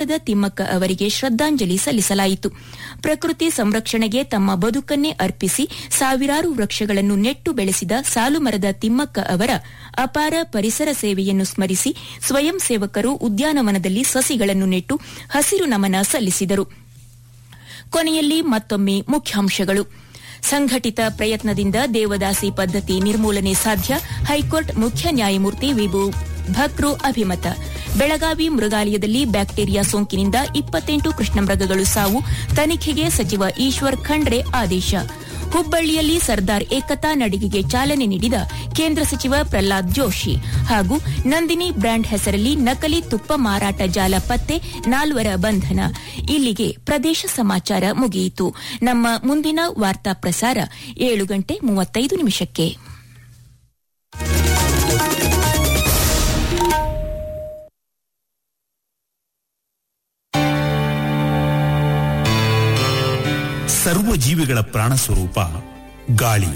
ಸಾಲುಮರದ ತಿಮ್ಮಕ್ಕ ಅವರಿಗೆ ಶ್ರದ್ದಾಂಜಲಿ ಸಲ್ಲಿಸಲಾಯಿತು ಪ್ರಕೃತಿ ಸಂರಕ್ಷಣೆಗೆ ತಮ್ಮ ಬದುಕನ್ನೇ ಅರ್ಪಿಸಿ ಸಾವಿರಾರು ವೃಕ್ಷಗಳನ್ನು ನೆಟ್ಟು ಬೆಳೆಸಿದ ಸಾಲುಮರದ ತಿಮ್ಮಕ್ಕ ಅವರ ಅಪಾರ ಪರಿಸರ ಸೇವೆಯನ್ನು ಸ್ಮರಿಸಿ ಸ್ವಯಂ ಸೇವಕರು ಉದ್ಯಾನವನದಲ್ಲಿ ಸಸಿಗಳನ್ನು ನೆಟ್ಟು ಹಸಿರು ನಮನ ಸಲ್ಲಿಸಿದರು ಕೊನೆಯಲ್ಲಿ ಮತ್ತೊಮ್ಮೆ ಮುಖ್ಯಾಂಶಗಳು ಸಂಘಟಿತ ಪ್ರಯತ್ನದಿಂದ ದೇವದಾಸಿ ಪದ್ಧತಿ ನಿರ್ಮೂಲನೆ ಸಾಧ್ಯ ಹೈಕೋರ್ಟ್ ಮುಖ್ಯ ನ್ಯಾಯಮೂರ್ತಿ ವಿಭು ಭಕ್ರು ಅಭಿಮತ ಬೆಳಗಾವಿ ಮೃಗಾಲಯದಲ್ಲಿ ಬ್ಯಾಕ್ಟೀರಿಯಾ ಸೋಂಕಿನಿಂದ ಇಪ್ಪತ್ತೆಂಟು ಕೃಷ್ಣಮೃಗಗಳು ಸಾವು ತನಿಖೆಗೆ ಸಚಿವ ಈಶ್ವರ್ ಖಂಡ್ರೆ ಆದೇಶ ಹುಬ್ಬಳ್ಳಿಯಲ್ಲಿ ಸರ್ದಾರ್ ಏಕತಾ ನಡಿಗೆಗೆ ಚಾಲನೆ ನೀಡಿದ ಕೇಂದ್ರ ಸಚಿವ ಪ್ರಹ್ಲಾದ್ ಜೋಶಿ ಹಾಗೂ ನಂದಿನಿ ಬ್ರ್ಯಾಂಡ್ ಹೆಸರಲ್ಲಿ ನಕಲಿ ತುಪ್ಪ ಮಾರಾಟ ಜಾಲ ಪತ್ತೆ ನಾಲ್ವರ ಬಂಧನ ಇಲ್ಲಿಗೆ ಪ್ರದೇಶ ಸಮಾಚಾರ ಮುಗಿಯಿತು ನಮ್ಮ ಮುಂದಿನ ವಾರ್ತಾ ಪ್ರಸಾರ ಏಳು ಗಂಟೆ ಮೂವತ್ತೈದು ನಿಮಿಷಕ್ಕೆ ಸರ್ವ ಜೀವಿಗಳ ಪ್ರಾಣ ಸ್ವರೂಪ ಗಾಳಿ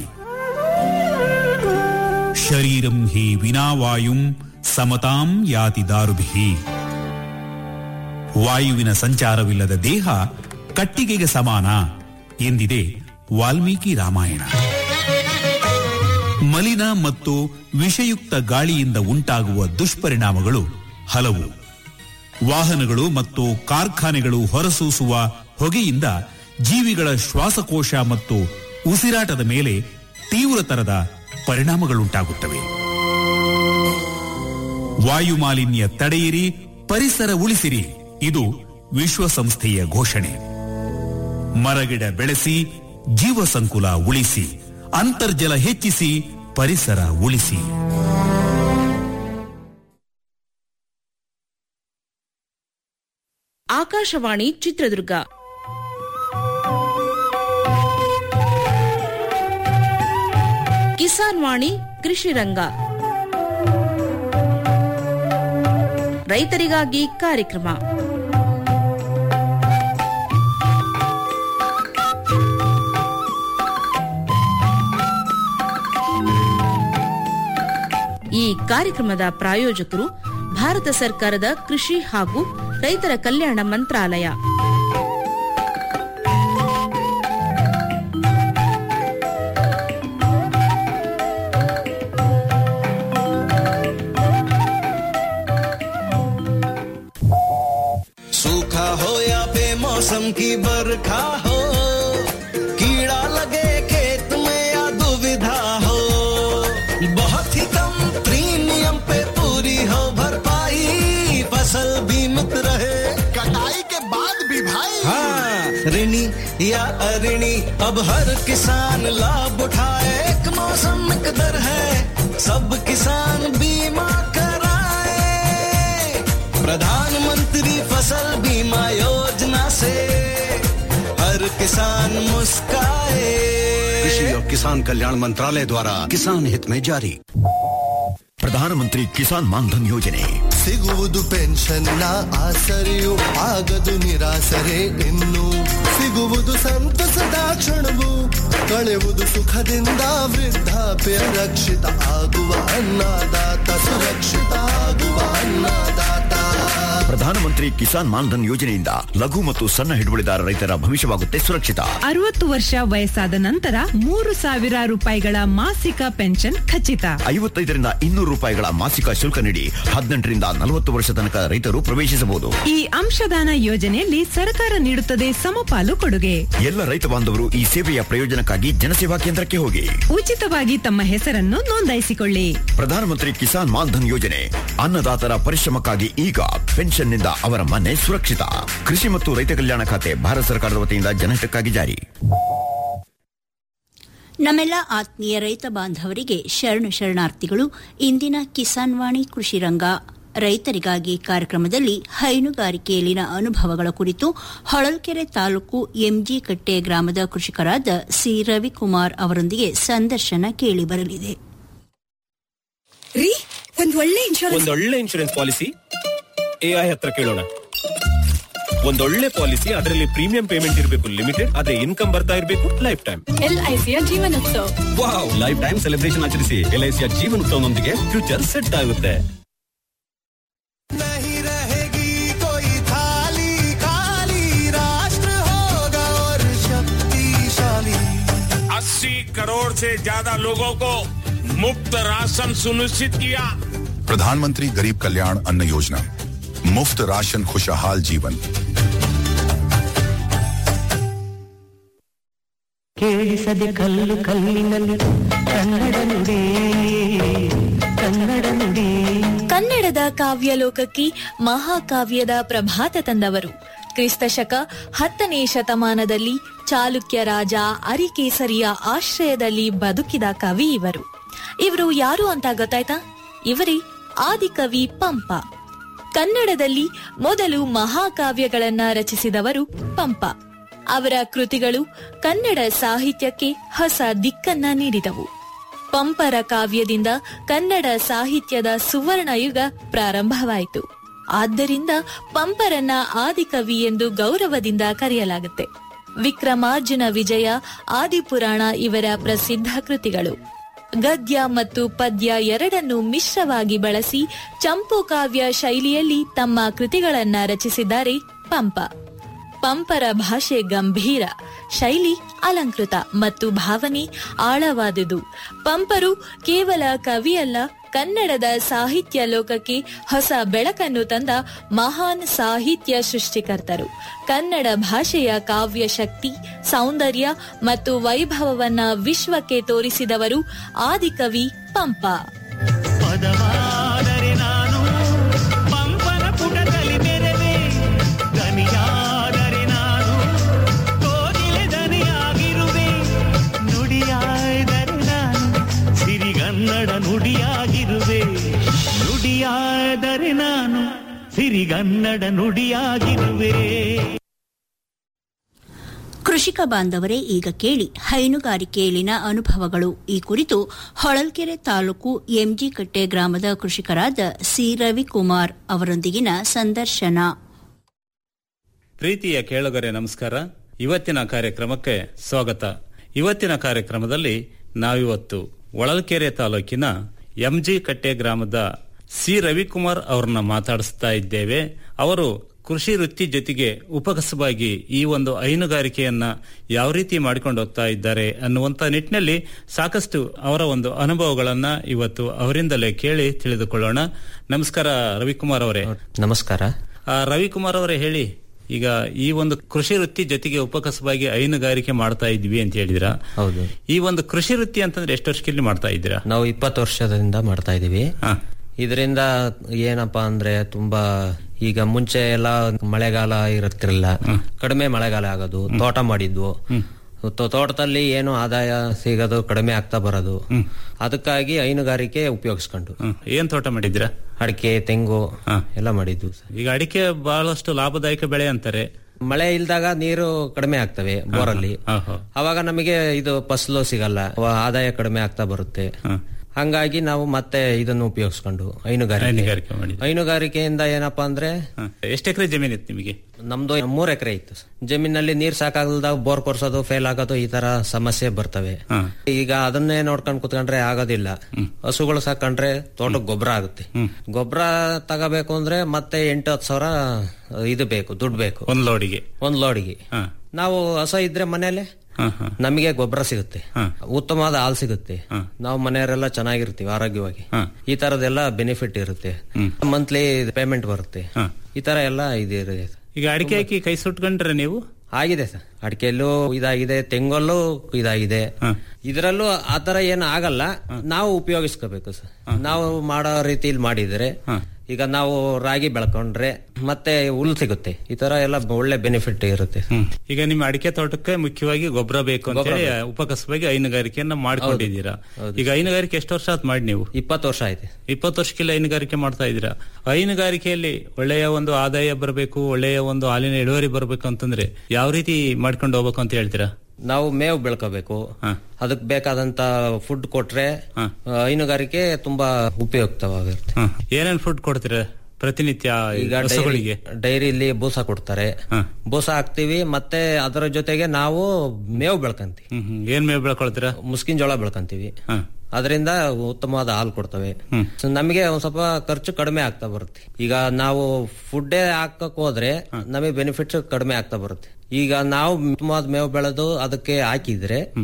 ಶರೀರಂ ಹಿ ವಿನಾವಾಯುಂ ಸಮತಾಂ ಯಾತಿ ದಾರುಭಿ ವಾಯುವಿನ ಸಂಚಾರವಿಲ್ಲದ ದೇಹ ಕಟ್ಟಿಗೆಗೆ ಸಮಾನ ಎಂದಿದೆ ವಾಲ್ಮೀಕಿ ರಾಮಾಯಣ ಮಲಿನ ಮತ್ತು ವಿಷಯುಕ್ತ ಗಾಳಿಯಿಂದ ಉಂಟಾಗುವ ದುಷ್ಪರಿಣಾಮಗಳು ಹಲವು ವಾಹನಗಳು ಮತ್ತು ಕಾರ್ಖಾನೆಗಳು ಹೊರಸೂಸುವ ಹೊಗೆಯಿಂದ ಜೀವಿಗಳ ಶ್ವಾಸಕೋಶ ಮತ್ತು ಉಸಿರಾಟದ ಮೇಲೆ ತೀವ್ರತರದ ಪರಿಣಾಮಗಳುಂಟಾಗುತ್ತವೆ ವಾಯು ಮಾಲಿನ್ಯ ತಡೆಯಿರಿ ಪರಿಸರ ಉಳಿಸಿರಿ ಇದು ವಿಶ್ವಸಂಸ್ಥೆಯ ಘೋಷಣೆ ಮರಗಿಡ ಬೆಳೆಸಿ ಜೀವ ಸಂಕುಲ ಉಳಿಸಿ ಅಂತರ್ಜಲ ಹೆಚ್ಚಿಸಿ ಪರಿಸರ ಉಳಿಸಿ ಆಕಾಶವಾಣಿ ಚಿತ್ರದುರ್ಗ ಕಿಸಾನ್ ವಾಣಿ ಕೃಷಿ ರಂಗ ರೈತರಿಗಾಗಿ ಕಾರ್ಯಕ್ರಮ ಈ ಕಾರ್ಯಕ್ರಮದ ಪ್ರಾಯೋಜಕರು ಭಾರತ ಸರ್ಕಾರದ ಕೃಷಿ ಹಾಗೂ ರೈತರ ಕಲ್ಯಾಣ ಮಂತ್ರಾಲಯ सूखा हो या बेमौसम की बरखा हो कीड़ा लगे खेत में या दुविधा हो बहुत ही कम प्रीमियम पे पूरी हो भरपाई फसल बीमित रहे कटाई के बाद भी भाई हाँ ऋणी या अऋणी अब हर किसान लाभ उठाए एक मौसम एक दर है सब किसान बीमा कराए प्रधानमंत्री फसल बीमा योजना से हर किसान मुस्काए कृषि और किसान कल्याण मंत्रालय द्वारा किसान हित में जारी ಪ್ರಧಾನಮಂತ್ರಿ ಕಿಸಾನ್ ಮಾನ್ಧನ್ ಯೋಜನೆ ಸಿಗುವುದು ಪೆನ್ಷನ್ನ ಆಸರೆಯು ಆಗದು ನಿರಾಸರೆ ಇನ್ನು ಸಿಗುವುದು ಸಂತಸದ ಕ್ಷಣವು ಕಳೆಯುವುದು ಸುಖದಿಂದ ವೃದ್ಧಾಪ್ಯ ರಕ್ಷಿತ ಆಗುವ ಅನ್ನದಾತ ಸುರಕ್ಷಿತ ಆಗುವ ಅನ್ನದಾತ ಪ್ರಧಾನಮಂತ್ರಿ ಕಿಸಾನ್ ಮಾನ್ಧನ್ ಯೋಜನೆಯಿಂದ ಲಘು ಮತ್ತು ಸಣ್ಣ ಹಿಡುವಳಿದಾರ ರೈತರ ಭವಿಷ್ಯವಾಗುತ್ತೆ ಸುರಕ್ಷಿತ ಅರವತ್ತು ವರ್ಷ ವಯಸ್ಸಾದ ನಂತರ ಮೂರು ಸಾವಿರ ರೂಪಾಯಿಗಳ ಮಾಸಿಕ ಪೆನ್ಷನ್ ಖಚಿತ ಐವತ್ತೈದರಿಂದ ಇನ್ನೂರು ರೂಪಾಯಿಗಳ ಮಾಸಿಕ ಶುಲ್ಕ ನೀಡಿ ಹದಿನೆಂಟರಿಂದ ನಲವತ್ತು ವರ್ಷ ತನಕ ರೈತರು ಪ್ರವೇಶಿಸಬಹುದು ಈ ಅಂಶದಾನ ಯೋಜನೆಯಲ್ಲಿ ಸರ್ಕಾರ ನೀಡುತ್ತದೆ ಸಮಪಾಲು ಕೊಡುಗೆ ಎಲ್ಲ ರೈತ ಬಾಂಧವರು ಈ ಸೇವೆಯ ಪ್ರಯೋಜನಕ್ಕಾಗಿ ಜನಸೇವಾ ಕೇಂದ್ರಕ್ಕೆ ಹೋಗಿ ಉಚಿತವಾಗಿ ತಮ್ಮ ಹೆಸರನ್ನು ನೋಂದಾಯಿಸಿಕೊಳ್ಳಿ ಪ್ರಧಾನಮಂತ್ರಿ ಕಿಸಾನ್ ಮಾನ್ಧನ್ ಯೋಜನೆ ಅನ್ನದಾತರ ಪರಿಶ್ರಮಕ್ಕಾಗಿ ಈಗ ಪೆನ್ಷನ್ನಿಂದ ಅವರ ಮನೆ ಸುರಕ್ಷಿತ ಕೃಷಿ ಮತ್ತು ರೈತ ಕಲ್ಯಾಣ ಖಾತೆ ಭಾರತ ಸರ್ಕಾರದ ವತಿಯಿಂದ ಜನಹಿತಕ್ಕಾಗಿ ಜಾರಿ ನಮ್ಮೆಲ್ಲ ಆತ್ಮೀಯ ರೈತ ಬಾಂಧವರಿಗೆ ಶರಣು ಶರಣಾರ್ಥಿಗಳು ಇಂದಿನ ಕಿಸಾನ್ ವಾಣಿ ಕೃಷಿ ರಂಗ ರೈತರಿಗಾಗಿ ಕಾರ್ಯಕ್ರಮದಲ್ಲಿ ಹೈನುಗಾರಿಕೆಯಲ್ಲಿನ ಅನುಭವಗಳ ಕುರಿತು ಹೊಳಲ್ಕೆರೆ ತಾಲೂಕು ಎಂಜಿ ಕಟ್ಟೆ ಗ್ರಾಮದ ಕೃಷಿಕರಾದ ಸಿ ರವಿಕುಮಾರ್ ಅವರೊಂದಿಗೆ ಸಂದರ್ಶನ ಕೇಳಿಬರಲಿದೆ ರೀ ಒಂದ್ ಒಳ್ಳೆ ಇನ್ಶೂರೆನ್ಸ್ ಒಂದೊಳ್ಳೆ ಇನ್ಶೂರೆನ್ಸ್ ಪಾಲಿಸಿ ಎಐ ಹತ್ರ ಕೇಳೋಣ ಒಂದೊಳ್ಳೆ ಪಾಲಿಸಿ ಅದರಲ್ಲಿ ಪ್ರೀಮಿಯಂ ಪೇಮೆಂಟ್ ಇರಬೇಕು ಲಿಮಿಟೆಡ್ ಅದೇ ಇನ್ಕಮ್ ಬರ್ತಾ ಇರಬೇಕು ಲೈಫ್ ಟೈಮ್ ಎಲ್ಐಸಿಯ ಜೀವನೋತ್ಸವ ವಾವ್ ಲೈಫ್ ಟೈಮ್ ಸೆಲೆಬ್ರೇಷನ್ ಆಚರಿಸಿ ಎಲ್ಐಸಿಯ ಜೀವನೋತ್ಸವನೊಂದಿಗೆ ಫ್ಯೂಚರ್ ಸೆಟ್ ಆಗುತ್ತೆ नहीं रहेगी कोई थाली से ज्यादा लोगों को मुफ्त राशन सुनिश्चित किया प्रधानमंत्री गरीब कल्याण अन्न योजना मुफ्त राशन खुशहाल जीवन ಕೇಳಿಸದೆ ಕಲ್ಲು ಕಲ್ಲಿನಲ್ಲಿ ಕನ್ನಡ ನುಡಿ ಕನ್ನಡ ನುಡಿ ಕನ್ನಡದ ಕಾವ್ಯಲೋಕಕ್ಕೆ ಮಹಾಕಾವ್ಯದ ಪ್ರಭಾತ ತಂದವರು ಕ್ರಿಸ್ತಶಕ ಹತ್ತನೇ ಶತಮಾನದಲ್ಲಿ ಚಾಲುಕ್ಯ ರಾಜ ಅರಿಕೇಸರಿಯ ಆಶ್ರಯದಲ್ಲಿ ಬದುಕಿದ ಕವಿ ಇವರು ಇವರು ಯಾರು ಅಂತ ಗೊತ್ತಾಯ್ತಾ ಇವರೇ ಆದಿಕವಿ ಪಂಪ ಕನ್ನಡದಲ್ಲಿ ಮೊದಲು ಮಹಾಕಾವ್ಯಗಳನ್ನ ರಚಿಸಿದವರು ಪಂಪ ಅವರ ಕೃತಿಗಳು ಕನ್ನಡ ಸಾಹಿತ್ಯಕ್ಕೆ ಹೊಸ ದಿಕ್ಕನ್ನ ನೀಡಿದವು ಪಂಪರ ಕಾವ್ಯದಿಂದ ಕನ್ನಡ ಸಾಹಿತ್ಯದ ಸುವರ್ಣಯುಗ ಪ್ರಾರಂಭವಾಯಿತು ಆದ್ದರಿಂದ ಪಂಪರನ್ನ ಆದಿಕವಿ ಎಂದು ಗೌರವದಿಂದ ಕರೆಯಲಾಗುತ್ತೆ ವಿಕ್ರಮಾರ್ಜುನ ವಿಜಯ ಆದಿಪುರಾಣ ಇವರ ಪ್ರಸಿದ್ಧ ಕೃತಿಗಳು ಗದ್ಯ ಮತ್ತು ಪದ್ಯ ಎರಡನ್ನು ಮಿಶ್ರವಾಗಿ ಬಳಸಿ ಚಂಪು ಕಾವ್ಯ ಶೈಲಿಯಲ್ಲಿ ತಮ್ಮ ಕೃತಿಗಳನ್ನ ರಚಿಸಿದ್ದಾರೆ ಪಂಪ ಪಂಪರ ಭಾಷೆ ಗಂಭೀರ ಶೈಲಿ ಅಲಂಕೃತ ಮತ್ತು ಭಾವನೆ ಆಳವಾದುದು ಪಂಪರು ಕೇವಲ ಕವಿಯಲ್ಲ ಕನ್ನಡದ ಸಾಹಿತ್ಯ ಲೋಕಕ್ಕೆ ಹೊಸ ಬೆಳಕನ್ನು ತಂದ ಮಹಾನ್ ಸಾಹಿತ್ಯ ಸೃಷ್ಟಿಕರ್ತರು ಕನ್ನಡ ಭಾಷೆಯ ಕಾವ್ಯ ಶಕ್ತಿ ಸೌಂದರ್ಯ ಮತ್ತು ವೈಭವವನ್ನ ವಿಶ್ವಕ್ಕೆ ತೋರಿಸಿದವರು ಆದಿಕವಿ ಪಂಪ ಪದವಾದರೆ ನಾನು ಪಂಪನ ಪುಟದಲ್ಲಿ ಮೆರೆವೆ ದನಿಯಾದರೆ ನಾನು ಕೋಗಿಲೆ ದನಿಯಾಗಿರುವೆ ನುಡಿಯಾದರೆ ನಾನು ಸಿರಿಗನ್ನಡ ನುಡಿಯಾಗಿರುವೆ ನುಡಿಯಾದರೆ ನಾನು ಸಿರಿಗನ್ನಡ ನುಡಿಯಾಗಿರುವೆ ಕೃಷಿಕ ಬಾಂಧವರೇ ಈಗ ಕೇಳಿ ಹೈನುಗಾರಿಕೆಯಲ್ಲಿನ ಅನುಭವಗಳು ಈ ಕುರಿತು ಹೊಳಲ್ಕೆರೆ ತಾಲೂಕು ಎಂಜಿಕಟ್ಟೆ ಗ್ರಾಮದ ಕೃಷಿಕರಾದ ಸಿ ರವಿಕುಮಾರ್ ಅವರೊಂದಿಗಿನ ಸಂದರ್ಶನ ಪ್ರೀತಿಯ ಕೇಳುಗರೆ ನಮಸ್ಕಾರ ಇವತ್ತಿನ ಕಾರ್ಯಕ್ರಮಕ್ಕೆ ಸ್ವಾಗತ ಇವತ್ತಿನ ಕಾರ್ಯಕ್ರಮದಲ್ಲಿ ನಾವಿವತ್ತು ಒಳಲ್ಕೆರೆ ತಾಲೂಕಿನ ಎಂಜಿ ಕಟ್ಟೆ ಗ್ರಾಮದ ಸಿ ರವಿಕುಮಾರ್ ಅವರನ್ನ ಮಾತಾಡಿಸ್ತಾ ಇದ್ದೇವೆ ಅವರು ಕೃಷಿ ವೃತ್ತಿ ಜೊತೆಗೆ ಉಪಕಸವಾಗಿ ಈ ಒಂದು ಹೈನುಗಾರಿಕೆಯನ್ನ ಯಾವ ರೀತಿ ಮಾಡಿಕೊಂಡು ಹೋಗ್ತಾ ಇದ್ದಾರೆ ಅನ್ನುವಂತ ನಿಟ್ಟಿನಲ್ಲಿ ಸಾಕಷ್ಟು ಅವರ ಒಂದು ಅನುಭವಗಳನ್ನ ಇವತ್ತು ಅವರಿಂದಲೇ ಕೇಳಿ ತಿಳಿದುಕೊಳ್ಳೋಣ ನಮಸ್ಕಾರ ರವಿಕುಮಾರ್ ಅವರೇ ನಮಸ್ಕಾರ ಆ, ರವಿಕುಮಾರ್ ಅವರೇ ಹೇಳಿ ಈಗ ಈ ಒಂದು ಕೃಷಿ ವೃತ್ತಿ ಜೊತೆಗೆ ಉಪಕಸವಾಗಿ ಹೈನುಗಾರಿಕೆ ಮಾಡ್ತಾ ಇದ್ವಿ ಅಂತ ಹೇಳಿದಿರಾ ಹೌದು ಈ ಒಂದು ಕೃಷಿ ವೃತ್ತಿ ಅಂತಂದ್ರೆ ಎಷ್ಟು ವರ್ಷದಲ್ಲಿ ಮಾಡ್ತಾ ಇದ್ದೀರಾ ನಾವು ಇಪ್ಪತ್ತು ವರ್ಷದಿಂದ ಮಾಡ್ತಾ ಇದೀವಿ ಇದರಿಂದ ಏನಪ್ಪಾ ಅಂದ್ರೆ ತುಂಬಾ ಈಗ ಮುಂಚೆ ಎಲ್ಲ ಮಳೆಗಾಲ ಇರುತ್ತಿರಲಿಲ್ಲ ಕಡಿಮೆ ಮಳೆಗಾಲ ಆಗೋದು ತೋಟ ಮಾಡಿದ್ವು ತೋ- ತೋಟದಲ್ಲಿ ಏನು ಆದಾಯ ಸಿಗೋದು ಕಡಿಮೆ ಆಗ್ತಾ ಬರೋದು ಅದಕ್ಕಾಗಿ ಹೈನುಗಾರಿಕೆ ಉಪಯೋಗಿಸ್ಕೊಂಡು ಏನ್ ತೋಟ ಮಾಡಿದ್ದೀರಾ ಅಡಿಕೆ ತೆಂಗು ಎಲ್ಲ ಮಾಡಿದ್ವು ಈಗ ಅಡಿಕೆ ಬಹಳಷ್ಟು ಲಾಭದಾಯಕ ಬೆಳೆ ಅಂತಾರೆ ಮಳೆ ಇಲ್ದಾಗ ನೀರು ಕಡಿಮೆ ಆಗ್ತವೆ ಬೋರಲ್ಲಿ ಅವಾಗ ನಮಗೆ ಇದು ಫಸಲು ಸಿಗಲ್ಲ ಅವ- ಆದಾಯ ಕಡಿಮೆ ಆಗ್ತಾ ಬರುತ್ತೆ ಹಂಗಾಗಿ ನಾವು ಮತ್ತೆ ಇದನ್ನು ಉಪಯೋಗಿಸ್ಕೊಂಡು ಹೈನುಗಾರಿಕೆ ಹೈನುಗಾರಿಕೆ ಮಾಡಿದ್ರಿ ಹೈನುಗಾರಿಕೆಯಿಂದ ಏನಪ್ಪಾ ಅಂದ್ರೆ ಎಷ್ಟು ಎಕರೆ ಜಮೀನಿತ್ತು ನಿಮಗೆ ನಮ್ದು ಮೂರ್ ಎಕರೆ ಇತ್ತು ಜಮೀನಲ್ಲಿ ನೀರ್ ಸಾಕಾಗಲ್ದಾಗ ಬೋರ್ ಕೊರ್ಸೋದು ಫೇಲ್ ಆಗೋದು ಈ ತರ ಸಮಸ್ಯೆ ಬರ್ತವೆ ಈಗ ಅದನ್ನೇ ನೋಡ್ಕೊಂಡ್ ಕುತ್ಕೊಂಡ್ರೆ ಆಗೋದಿಲ್ಲ ಹಸುಗಳು ಸಾಕೊಂಡ್ರೆ ತೋಟಕ್ಕೆ ಗೊಬ್ಬರ ಆಗುತ್ತೆ ಗೊಬ್ಬರ ತಗೋಬೇಕು ಅಂದ್ರೆ ಮತ್ತೆ ಎಂಟು ಹತ್ತು ಸಾವಿರ ಇದು ಬೇಕು ದುಡ್ಡು ಬೇಕು ಒಂದ್ ಲೋಡಿಗೆ ಒಂದ್ ಲೋಡಿಗೆ ನಾವು ಹಸ ಇದ್ರೆ ಮನೇಲೆ ನಮಗೆ ಗೊಬ್ಬರ ಸಿಗುತ್ತೆ ಉತ್ತಮವಾದ ಹಾಲು ಸಿಗುತ್ತೆ ನಾವು ಮನೆಯವರೆಲ್ಲ ಚೆನ್ನಾಗಿರ್ತೀವಿ ಆರೋಗ್ಯವಾಗಿ ಈ ತರದೆಲ್ಲ ಬೆನಿಫಿಟ್ ಇರುತ್ತೆ ಮಂತ್ಲಿ ಪೇಮೆಂಟ್ ಬರುತ್ತೆ ಈ ತರ ಎಲ್ಲ ಇದೆ ಈಗ ಅಡಿಕೆ ಹಾಕಿ ಕೈ ಸುಟ್ಕೊಂಡ್ರೆ ನೀವು ಆಗಿದೆ ಸರ್ ಅಡಿಕೆಯಲ್ಲೂ ಇದಾಗಿದೆ ತೆಂಗಲ್ಲೂ ಇದಾಗಿದೆ ಇದರಲ್ಲೂ ಆತರ ಏನು ಆಗಲ್ಲ ನಾವು ಉಪಯೋಗಿಸ್ಕೋಬೇಕು ಸರ್ ನಾವು ಮಾಡೋ ರೀತಿಲಿ ಮಾಡಿದ್ರೆ ಈಗ ನಾವು ರಾಗಿ ಬೆಳ್ಕೊಂಡ್ರೆ ಮತ್ತೆ ಹುಲ್ ಸಿಗುತ್ತೆ ಈ ತರ ಎಲ್ಲ ಒಳ್ಳೆ ಬೆನಿಫಿಟ್ ಇರುತ್ತೆ ಈಗ ನಿಮ್ಮ ಅಡಿಕೆ ತೋಟಕ್ಕೆ ಮುಖ್ಯವಾಗಿ ಗೊಬ್ಬರ ಬೇಕು ಅಂತ ಗೊಬ್ರ ಹೇಳಿ ಬೇಕು. ಉಪಕಸವಾಗಿ ಹೈನುಗಾರಿಕೆಯನ್ನ ಮಾಡ್ಕೊಂಡಿದ್ದೀರಾ ಈಗ ಹೈನುಗಾರಿಕೆ ಎಷ್ಟು ವರ್ಷ ಆತ್ ಮಾಡಿ ನೀವು ಇಪ್ಪತ್ತು ವರ್ಷ ಆಯ್ತು ಇಪ್ಪತ್ತು ವರ್ಷಕ್ಕೆಲ್ಲ ಹೈನುಗಾರಿಕೆ ಮಾಡ್ತಾ ಇದ್ದೀರಾ ಹೈನುಗಾರಿಕೆಯಲ್ಲಿ ಒಳ್ಳೆಯ ಒಂದು ಆದಾಯ ಬರಬೇಕು ಒಳ್ಳೆಯ ಒಂದು ಹಾಲಿನ ಇಳುವರಿ ಬರಬೇಕು ಅಂತಂದ್ರೆ ಯಾವ ರೀತಿ ಮಾಡ್ಕೊಂಡು ಹೋಗ್ಬೇಕು ಅಂತ ಹೇಳ್ತೀರಾ ನಾವು ಮೇವು ಬೆಳ್ಕೋಬೇಕು ಅದಕ್ಕೆ ಬೇಕಾದಂತ ಫುಡ್ ಕೊಟ್ರೆ ಆ, ಹೈನುಗಾರಿಕೆ ತುಂಬಾ ಉಪಯುಕ್ತವಾಗಿರುತ್ತೆ ಏನೇನ್ ಫುಡ್ ಕೊಡ್ತೀರಾ ಪ್ರತಿನಿತ್ಯ ಈಗ ಹಸುಗಳಿಗೆ ಡೈರಿಲಿ ಬೂಸ ಕೊಡ್ತಾರೆ ಬೂಸ ಹಾಕ್ತಿವಿ ಮತ್ತೆ ಅದರ ಜೊತೆಗೆ ನಾವು ಮೇವು ಬೆಳ್ಕಂತೀವಿ ಹ್ಮ್, ಹ್ಮ್. ಏನ್ ಮೇವು ಬೆಳ್ಕೊಳ್ತೀರಾ ಮುಸ್ಕಿನ ಜೋಳ ಬೆಳ್ಕಂತೀವಿ ಅದರಿಂದ ಉತ್ತಮವಾದ ಹಾಲು ಕೊಡ್ತವೆ So ನಮಗೆ ಒಂದ್ ಸ್ವಲ್ಪ ಖರ್ಚು ಕಡಿಮೆ ಆಗ್ತಾ ಬರುತ್ತೆ ಈಗ ನಾವು ಫುಡ್ಡೇ ಹಾಕಕ್ ಹೋದ್ರೆ ನಮಗೆ ಬೆನಿಫಿಟ್ಸ್ ಕಡಿಮೆ ಆಗ್ತಾ ಬರುತ್ತೆ ಈಗ ನಾವು ಉತ್ತಮವಾದ ಮೇವು ಬೆಳೆದು ಅದಕ್ಕೆ ಹಾಕಿದ್ರೆ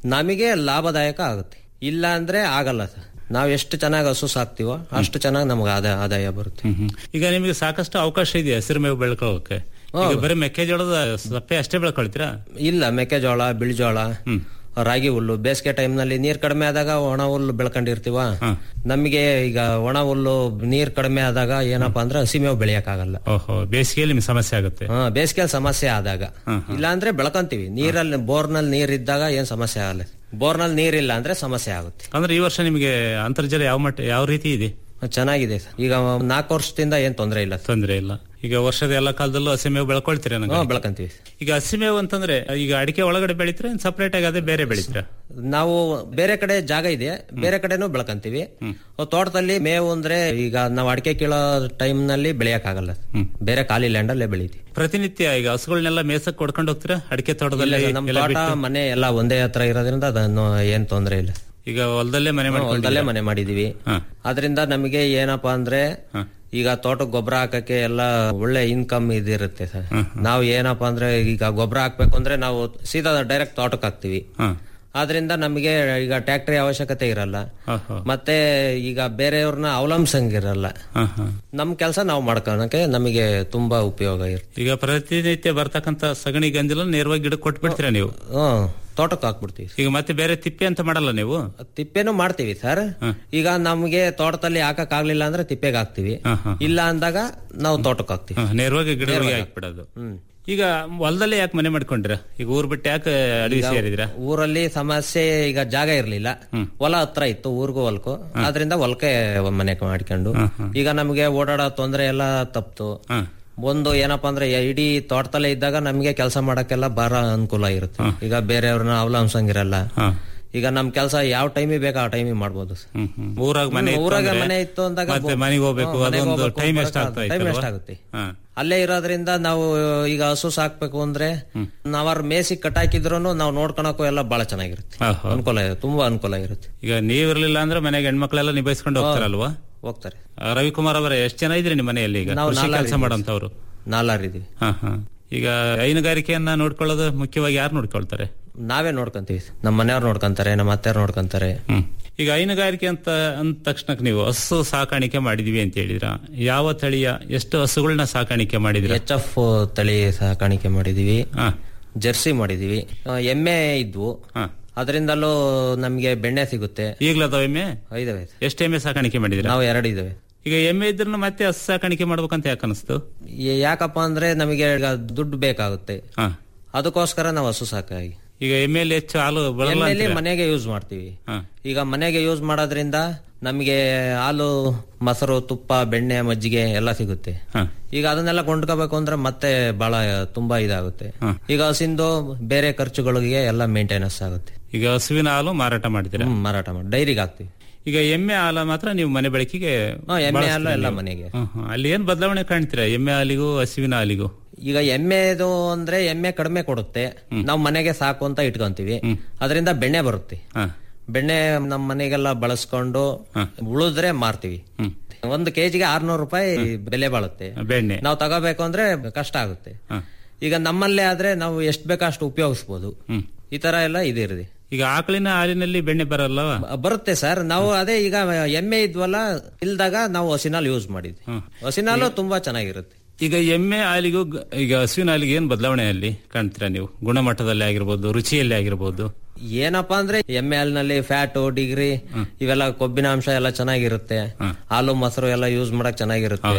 ನಮಗೆ ಲಾಭದಾಯಕ ಆಗುತ್ತೆ ಇಲ್ಲ ಅಂದ್ರೆ ಆಗಲ್ಲ ಸರ್ ನಾವ್ ಎಷ್ಟು ಚೆನ್ನಾಗಿ ಹಸು ಸಾಕ್ತಿವೋ ಅಷ್ಟು ಚೆನ್ನಾಗಿ ನಮ್ಗೆ ಆದಾಯ ಆದಾಯ ಬರುತ್ತೆ ಈಗ ನಿಮಗೆ ಸಾಕಷ್ಟು ಅವಕಾಶ ಇದೆ ಹಸಿರು ಮೇವು ಬೆಳ್ಕೊಳ್ಳೋಕೆ ಈಗ ಬರೀ ಮೆಕ್ಕೆಜೋಳದ ಸಪ್ಪೆ ಅಷ್ಟೇ ಬೆಳ್ಕೊಳ್ತೀರಾ ಇಲ್ಲ ಮೆಕ್ಕೆಜೋಳ ಬಿಳಿಜೋಳ ರಾಗಿ ಹುಲ್ಲು ಬೇಸಿಗೆ ಟೈಮ್ ನಲ್ಲಿ ನೀರ್ ಕಡಿಮೆ ಆದಾಗ ಒಣ ಹುಲ್ಲು ಬೆಳ್ಕೊಂಡಿರ್ತೀವ ನಮಗೆ ಈಗ ಒಣ ಹುಲ್ಲು ನೀರ್ ಕಡಿಮೆ ಆದಾಗ ಏನಪ್ಪಾ ಅಂದ್ರೆ ಹಸಿಮೇವು ಬೆಳೆಯಕ್ ಆಗಲ್ಲ ಓಹೋ ಬೇಸಿಗೆಯಲ್ಲಿ ನಿಮ್ಗೆ ಸಮಸ್ಯೆ ಆಗುತ್ತೆ ಹಾ ಬೇಸಿಗೆ ಸಮಸ್ಯೆ ಆದಾಗ ಇಲ್ಲ ಅಂದ್ರೆ ಬೆಳ್ಕೊಂತೀವಿ ನೀರಲ್ಲಿ ಬೋರ್ನಲ್ಲಿ ನೀರ್ ಇದ್ದಾಗ ಏನ್ ಸಮಸ್ಯೆ ಆಗಲ್ಲ ಬೋರ್ನಲ್ಲಿ ನೀರಿಲ್ಲ ಅಂದ್ರೆ ಸಮಸ್ಯೆ ಆಗುತ್ತೆ ಅಂದ್ರೆ ಈ ವರ್ಷ ನಿಮಗೆ ಅಂತರ್ಜಲ ಯಾವ ಮಟ್ಟ ಯಾವ ರೀತಿ ಇದೆ ಚೆನ್ನಾಗಿದೆ ಸರ್ ಈಗ ನಾಲ್ಕು ವರ್ಷದಿಂದ ಏನ್ ತೊಂದರೆ ಇಲ್ಲ ತೊಂದರೆ ಇಲ್ಲ ಈಗ ವರ್ಷದ ಎಲ್ಲ ಕಾಲದಲ್ಲೂ ಹಸಿಮೇವು ಬೆಳ್ಕೊಳ್ತೀರಾ ನಂಗೆ ಹ್ಮ್, ಬೆಳ್ಕೊಂತೀವಿ ಈಗ ಹಸಿಮೇವು ಅಂತಂದ್ರೆ ಈಗ ಅಡಿಕೆ ಒಳಗಡೆ ಬೆಳಿತೀರಾ ಸಪರೇಟ್ ಆಗಿ ಅದೇ ಬೇರೆ ಬೆಳಿತೀರಾ ನಾವು ಬೇರೆ ಕಡೆ ಜಾಗ ಇದೆ ಬೇರೆ ಕಡೆನೂ ಬೆಳ್ಕೊಂತೀವಿ ತೋಟದಲ್ಲಿ ಮೇವು ಅಂದ್ರೆ ಈಗ ನಾವು ಅಡಿಕೆ ಕೀಳೋ ಟೈಮ್ ನಲ್ಲಿ ಬೆಳೆಯಕ್ ಆಗಲ್ಲ ಬೇರೆ ಖಾಲಿ ಲ್ಯಾಂಡ್ ಅಲ್ಲೇ ಬೆಳಿತೀವಿ ಪ್ರತಿನಿತ್ಯ ಈಗ ಹಸುಗಳನ್ನೆಲ್ಲ ಮೇಸಕ್ ಕೊಡ್ಕೊಂಡು ಹೋಗ್ತೀರಾ ಅಡಿಕೆ ತೋಟದಲ್ಲಿ ಇಲ್ಲ, ನಮ್ಮ ಎಲ್ಲ ತೋಟ ಬಿಟ್ಟು? ಮನೆ ಎಲ್ಲ ಒಂದೇ ಹತ್ರ ಇರೋದ್ರಿಂದ ಅದನ್ನು ಏನ್ ತೊಂದರೆ ಇಲ್ಲ ಈಗ ಹೊಲದಲ್ಲೇ ಮನೆ ಹ್ಮ್, ಹೊಲದಲ್ಲೇ ಮಾಡ್ಕೊಂಡು ಮನೆ ಮಾಡಿದೀವಿ ಅದರಿಂದ ನಮಗೆ ಏನಪ್ಪಾ ಅಂದ್ರೆ ಈಗ ತೋಟಕ್ಕೆ ಗೊಬ್ಬರ ಹಾಕಕ್ಕೆ ಎಲ್ಲ ಒಳ್ಳೆ ಇನ್ಕಮ್ ಇದಿರುತ್ತೆ ಸರ್ ನಾವು ಏನಪ್ಪಾ ಅಂದ್ರೆ ಈಗ ಗೊಬ್ಬರ ಹಾಕ್ಬೇಕು ಅಂದ್ರೆ ನಾವು ಸೀದಾ ಡೈರೆಕ್ಟ್ ತೋಟಕ್ಕೆ ಹಾಕ್ತಿವಿ ಆದ್ರಿಂದ ನಮಗೆ ಈಗ ಟ್ಯಾಕ್ಟರಿ ಅವಶ್ಯಕತೆ ಇರಲ್ಲ ಮತ್ತೆ ಈಗ ಬೇರೆಯವ್ರನ್ನ ಅವಲಂಬಿಸಂಗಿರಲ್ಲ ನಮ್ ಕೆಲಸ ನಾವು ಮಾಡ್ಕೊಳಕ್ಕೆ ನಮಗೆ ತುಂಬಾ ಉಪಯೋಗ ಇರುತ್ತೆ ಈಗ ಪ್ರತಿನಿತ್ಯ ಬರ್ತಕ್ಕಂತ ಸಗಣಿ ಗಂಜಲ ನೇರವಾಗಿ ಗಿಡಕ್ಕೆ ಕೊಟ್ಬಿಡ್ತೀರಾ ನೀವು ಹ್ಮ್ ತೋಟಕ್ಕೆ ಹಾಕ್ಬಿಡ್ತೀವಿ ಈಗ ಮತ್ತೆ ಬೇರೆ ತಿಪ್ಪೆ ಅಂತ ಮಾಡಲ್ಲ ನೀವು ತಿಪ್ಪೆನೂ ಮಾಡ್ತೀವಿ ಸರ್ ಈಗ ನಮ್ಗೆ ತೋಟದಲ್ಲಿ ಹಾಕಕ್ ಆಗ್ಲಿಲ್ಲ ಅಂದ್ರೆ ತಿಪ್ಪೆಗೆ ಹಾಕ್ತಿವಿ ಇಲ್ಲ ಅಂದಾಗ ನಾವು ತೋಟಕ್ಕೆ ಹಾಕ್ತಿವಿ ಹ, ನೇರವಾಗಿ ಗಿಡಗಳಿಗೆ ನೇರವಾಗಿ. ಹಾಕ್ಬಿಡೋದು ಈಗ ಹೊಲದಲ್ಲೇ ಯಾಕೆ ಮನೆ ಮಾಡ್ಕೊಂಡ್ರ ಈಗ ಊರ್ ಬಿಟ್ಟು ಯಾಕೆ ಅಡವಿ ಈಗ ಸೇರಿದ್ರ ಊರಲ್ಲಿ ಸಮಸ್ಯೆ ಈಗ ಜಾಗ ಇರ್ಲಿಲ್ಲ ಹೊಲ ಹತ್ರ ಇತ್ತು ಊರ್ಗೂ ಹೊಲಕ್ಕೂ ಆದ್ರಿಂದ ಹೊಲಕ್ಕೆ ಮನೆ ಮಾಡ್ಕೊಂಡು ಈಗ ನಮ್ಗೆ ಓಡಾಡೋ ತೊಂದರೆ ಎಲ್ಲ ತಪ್ತು ಒಂದು ಏನಪ್ಪಾ ಅಂದ್ರೆ ಇಡೀ ತೋಟದಲ್ಲೇ ಇದ್ದಾಗ ನಮ್ಗೆ ಕೆಲಸ ಮಾಡಕ್ಕೆಲ್ಲ ಬಾರ ಅನುಕೂಲ ಇರುತ್ತೆ ಈಗ ಬೇರೆಯವ್ರನ್ನ ಅವಲಂಬಿಸಂಗಿರಲ್ಲ ಈಗ ನಮ್ ಕೆಲಸ ಯಾವ ಟೈಮಿಗೆ ಬೇಕು ಆ ಟೈಮಿಗೆ ಮಾಡ್ಬೋದು ಸರ್. ಊರಾಗ ಮನೆ ಹ್ಮ್, ಇತ್ತು ಊರಾಗ ಅಂದ್ರೆ ಮನೆ ಇತ್ತು ಅಂದಾಗ ಮತ್ತೆ ಬೋ- ಮನೆಗೆ ಹೋಗ್ಬೇಕು ಹ್ಮ್, ಮನೆಗೆ ಅದೊಂದು ಹೋಗ್ಬೇಕು, ಟೈಮ್ ಬರಕ್ಕೆ ಎಷ್ಟ್ ಆಗ್ತಾ time ಇತ್ತು ಎಷ್ಟ್ ಅಲ್ವಾ? ಆಗುತ್ತೆ ಹಾ. ಅಲ್ಲೇ ಇರೋದ್ರಿಂದ ನಾವು ಈಗ ಹಸು ಸಾಕ್ಬೇಕು ಅಂದ್ರೆ ನಾವಾರ ಮೇಸಿ ಕಟ್ಟಾಕಿದ್ರು ನಾವು ನೋಡ್ಕೊಳಕ್ಕೂ ಎಲ್ಲ ಬಹಳ ಚೆನ್ನಾಗಿರುತ್ತೆ ಆಹಾ. ಅನುಕೂಲ ಇದೆ ತುಂಬಾ ಅನುಕೂಲ ಇರುತ್ತೆ ಈಗ ನೀವಿರ್ಲಿಲ್ಲ ಅಂದ್ರೆ ಮನೆಗೆ ಹೆಣ್ಮಕ್ಳೆಲ್ಲ ನಿಭಾಯಿಸ್ಕೊಂಡು ಹೋಗ್ತಾರಲ್ವಾ ಹೋಗ್ತಾರೆ ಆ, ರವಿಕುಮಾರ್ ಅವರೇ ಎಷ್ಟ್ ಜನ ಇದ್ರಿ ನಿಮ್ಮ ಮನೆಯಲ್ಲಿ ಈಗ ನಾವು ಕೃಷಿ ನಾಲ್ವರು ಕೆಲಸ ಇದ್ದೀವಿ. ಮಾಡೋಂಥವ್ರು ನಾಲಾರಿದೀವಿ ಹಾ ಹಾ ಈಗ ಹೈನುಗಾರಿಕೆಯನ್ನ ನೋಡ್ಕೊಳ್ಳೋದು ಮುಖ್ಯವಾಗಿ ಯಾರು ನೋಡ್ಕೊಳ್ತಾರೆ ನಾವೇ ನೋಡ್ಕೊಂತೀವಿ ನಮ್ಮ ಮನೆಯವ್ರು ನೋಡ್ಕೊಂತಾರೆ ನಮ್ಮ ಅತ್ತೆಯವ್ರು ನೋಡ್ಕೊಂತಾರೆ ಈಗ ಹೈನುಗಾರಿಕೆ ಅಂತ ಅಂದ ತಕ್ಷಣಕ್ಕೆ ನೀವು ಹಸು ಸಾಕಾಣಿಕೆ ಮಾಡಿದೀವಿ ಅಂತ ಹೇಳಿದ್ರ ಯಾವ ತಳಿಯ ಎಷ್ಟು ಹಸುಗಳನ್ನ ಸಾಕಾಣಿಕೆ ಮಾಡಿದ್ರ ಎಚ್ ಎಫ್ ತಳಿ ಸಾಕಾಣಿಕೆ ಮಾಡಿದೀವಿ ಜರ್ಸಿ ಮಾಡಿದೀವಿ ಆ, ಎಮ್ಮೆ ಇದ್ವು ಅದರಿಂದಲೂ ನಮ್ಗೆ ಬೆಣ್ಣೆ ಸಿಗುತ್ತೆ ಈಗ್ಲದ ಎಮ್ಮೆ ಐದವೆ ಎಷ್ಟು ಎಮ್ಮೆ ಸಾಕಾಣಿಕೆ ಮಾಡಿದ್ರ ನಾವು ಎರಡು ಇದಾವೆ ಈಗ ಎಮ್ಮೆ ಇದ್ರೂ ಮತ್ತೆ ಹಸು ಸಾಕಾಣಿಕೆ ಮಾಡ್ಬೇಕಂತ ಯಾಕೆ ಅನಿಸ್ತು ಈ- ಯಾಕಪ್ಪ ಅಂದ್ರೆ ನಮಗೆ ಈಗ ದುಡ್ಡು ಬೇಕಾಗುತ್ತೆ ಅದಕ್ಕೋಸ್ಕರ ನಾವು ಹಸು ಸಾಕಾಗಿ ಈಗ ಎಮ್ಮೆಯಲ್ಲಿ ಹೆಚ್ಚು ಹಾಲು ಬರಲ್ಲ ಎಮ್ಮೆಲಿ ಅಂತೀರಾ? ಮನೆಗೆ ಯೂಸ್ ಮಾಡ್ತೀವಿ ಹಾ. ಈಗ ಮನೆಗೆ ಯೂಸ್ ಮಾಡೋದ್ರಿಂದ ನಮಗೆ ಹಾಲು ಮೊಸರು ತುಪ್ಪ ಬೆಣ್ಣೆ ಮಜ್ಜಿಗೆ ಎಲ್ಲ ಸಿಗುತ್ತೆ ಈಗ ಅದನ್ನೆಲ್ಲ ಕೊಂಡ್ಕೋಬೇಕು ಅಂದ್ರೆ ಮತ್ತೆ ಬಹಳ ತುಂಬಾ ಇದಾಗುತ್ತೆ ಈಗ ಹಸಿಂದು ಬೇರೆ ಖರ್ಚುಗಳಿಗೆ ಎಲ್ಲ ಮೇಂಟೆನೆನ್ಸ್ ಆಗುತ್ತೆ ಈಗ ಹಸುವಿನ ಹಾಲು ಮಾರಾಟ ಮಾಡಿದ್ದೀರಾ ಹ್ಮ್, ಮಾರಾಟ ಮಾಡಿ ಡೈರಿಗೆ ಹಾಕ್ತಿವಿ ಈಗ ಎಮ್ಮೆ ಹಾಲ ಮಾತ್ರ ನೀವು ಮನೆ ಬಳಕೆಗೆ ಹಾ, ಎಮ್ಮೆ ಹಾಲು ಬಳಸ್ತೀರಾ ಎಲ್ಲ ನೀವು? ಮನೆಗೆ. ಹ್ಮ್, ಹ್ಮ್. ಅಲ್ಲಿ ಏನ್ ಬದಲಾವಣೆ ಕಾಣ್ತೀರಾ ಎಮ್ಮೆ ಹಾಲಿಗೂ ಹಸುವಿನ ಹಾಲಿಗೂ ಈಗ ಎಮ್ಮೆದು ಅಂದ್ರೆ ಎಮ್ಮೆ ಕಡಿಮೆ ಕೊಡುತ್ತೆ ನಾವು ಮನೆಗೆ ಸಾಕು ಅಂತ ಇಟ್ಕೊಂತೀವಿ ಅದರಿಂದ ಬೆಣ್ಣೆ ಬರುತ್ತೆ ಬೆಣ್ಣೆ ನಮ್ಮ ಮನೆಗೆಲ್ಲ ಬಳಸ್ಕೊಂಡು ಉಳಿದ್ರೆ ಮಾರ್ತೀವಿ ಒಂದು ಕೆಜಿಗೆ ಆರ್ನೂರು ರೂಪಾಯಿ ಬೆಲೆ ಬಾಳುತ್ತೆ ಬೆಣ್ಣೆ ನಾವು ತಗೋಬೇಕು ಅಂದ್ರೆ ಕಷ್ಟ ಆಗುತ್ತೆ ಈಗ ನಮ್ಮಲ್ಲೇ ಆದ್ರೆ ನಾವು ಎಷ್ಟು ಬೇಕೋ ಅಷ್ಟು ಉಪಯೋಗಿಸ್ಬೋದು ಈ ತರ ಎಲ್ಲ ಇದಿರದೆ ಈಗ ಆಕಳಿನ ಹಾಲಿನಲ್ಲಿ ಬೆಣ್ಣೆ ಬರಲ್ಲವಾ ಬರುತ್ತೆ ಸರ್ ನಾವು ಅದೇ ಈಗ ಎಮ್ಮೆ ಇದ್ವಲ್ಲ ಇಲ್ದಾಗ ನಾವು ಹಸಿನಾಲ್ ಯೂಸ್ ಮಾಡಿದ್ವಿ ಹಸಿನಾಲು ತುಂಬಾ ಚೆನ್ನಾಗಿರುತ್ತೆ ಈಗ ಎಮ್ಮೆ ಹಾಲಿಗೂ ಗ- ಈಗ ಹಸುವಿನ ಹಾಲಿಗೆ ಏನ್ ಬದಲಾವಣೆ ಅಲ್ಲಿ ಕಾಣ್ತೀರಾ ನೀವು ಗುಣಮಟ್ಟದಲ್ಲಿ ಆಗಿರ್ಬೋದು ರುಚಿಯಲ್ಲಿ ಆಗಿರ್ಬೋದು ಏನಪ್ಪಾ ಅಂದ್ರೆ ಎಮ್ಮೆ ಹಾಲಿನಲ್ಲಿ ಫ್ಯಾಟು ಡಿಗ್ರಿ ಇವೆಲ್ಲ ಕೊಬ್ಬಿನ ಅಂಶ ಎಲ್ಲ ಚೆನ್ನಾಗಿರುತ್ತೆ ಹಾಲು ಮೊಸರು ಎಲ್ಲ ಯೂಸ್ ಮಾಡಕ್ ಚೆನ್ನಾಗಿರುತ್ತೆ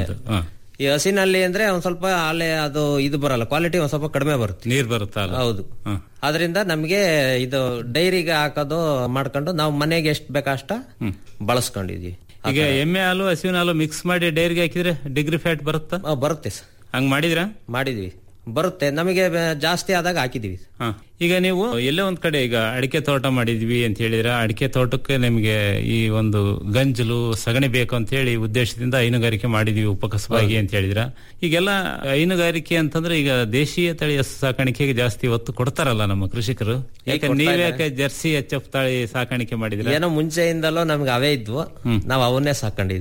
ಈ ಹಸಿನಲ್ಲಿ ಅಂದ್ರೆ ಒಂದ್ ಸ್ವಲ್ಪ ಹಾಲೆ ಅದು ಇದು ಬರಲ್ಲ ಕ್ವಾಲಿಟಿ ಒಂದ್ ಸ್ವಲ್ಪ ಕಡಿಮೆ ಬರುತ್ತೆ ನೀರ್ ಬರುತ್ತಾ ಅಲ್ಲ? ಹೌದು ಅದರಿಂದ ನಮ್ಗೆ ಇದು ಡೈರಿಗೆ ಹಾಕೋದು ಮಾಡ್ಕೊಂಡು ನಾವು ಮನೆಗೆ ಎಷ್ಟು ಬೇಕಷ್ಟ ಬಳಸ್ಕೊಂಡಿದ್ವಿ ಈಗ ಎಮ್ಮೆ ಹಾಲು ಹಸುವಿನ ಹಾಲು ಮಿಕ್ಸ್ ಮಾಡಿ ಡೈರಿಗೆ ಹಾಕಿದ್ರೆ ಡಿಗ್ರಿ ಫ್ಯಾಟ್ ಬರುತ್ತಾ ಆ, ಬರುತ್ತೆ ಸರ್ ಹಂಗ್ ಮಾಡಿದ್ರಾ ಮಾಡಿದ್ವಿ ಬರುತ್ತೆ ನಮಗೆ ಬ- ಜಾಸ್ತಿ ಆದಾಗ ಹಾಕಿದೀವಿ ಹ. ಈಗ ನೀವು ಎಲ್ಲೇ ಒಂದ್ ಕಡೆ ಈಗ ಅಡಿಕೆ ತೋಟ ಮಾಡಿದ್ವಿ ಅಂತ ಹೇಳಿದ್ರೆ ಅಡಿಕೆ ತೋಟಕ್ಕೆ ನಿಮ್ಗೆ ಈ ಒಂದು ಗಂಜಲು ಸಗಣಿ ಬೇಕು ಅಂತ ಹೇಳಿ ಉದ್ದೇಶದಿಂದ ಹೈನುಗಾರಿಕೆ ಮಾಡಿದ್ವಿ ಉಪಕಸವಾಗಿ ಅಂತ ಹೇಳಿದ್ರ ಈಗೆಲ್ಲ ಹೈನುಗಾರಿಕೆ ಅಂತಂದ್ರೆ ಈಗ ದೇಶೀಯ ತಳಿ ಹಸು ಸಾಕಾಣಿಕೆಗೆ ಜಾಸ್ತಿ ಒತ್ತು ಕೊಡ್ತಾರಲ್ಲ ನಮ್ಮ ಕೃಷಿಕರು ಯಾಕೆ ಕೊಡ್ತಾ ನೀವ್ಯಾಕೆ ಜರ್ಸಿ ಎಚ್ ಎಫ್ ತಳಿ ಸಾಕಾಣಿಕೆ ಮಾಡಿದ್ರೆ ಏನೋ ಮುಂಚೆಯಿಂದಲೂ ನಮ್ಗೆ ಅವೇ ಇದ್ವು ನಾವು ಅವನ್ನೇ ಸಾಕೊಂಡಿದೀವಿ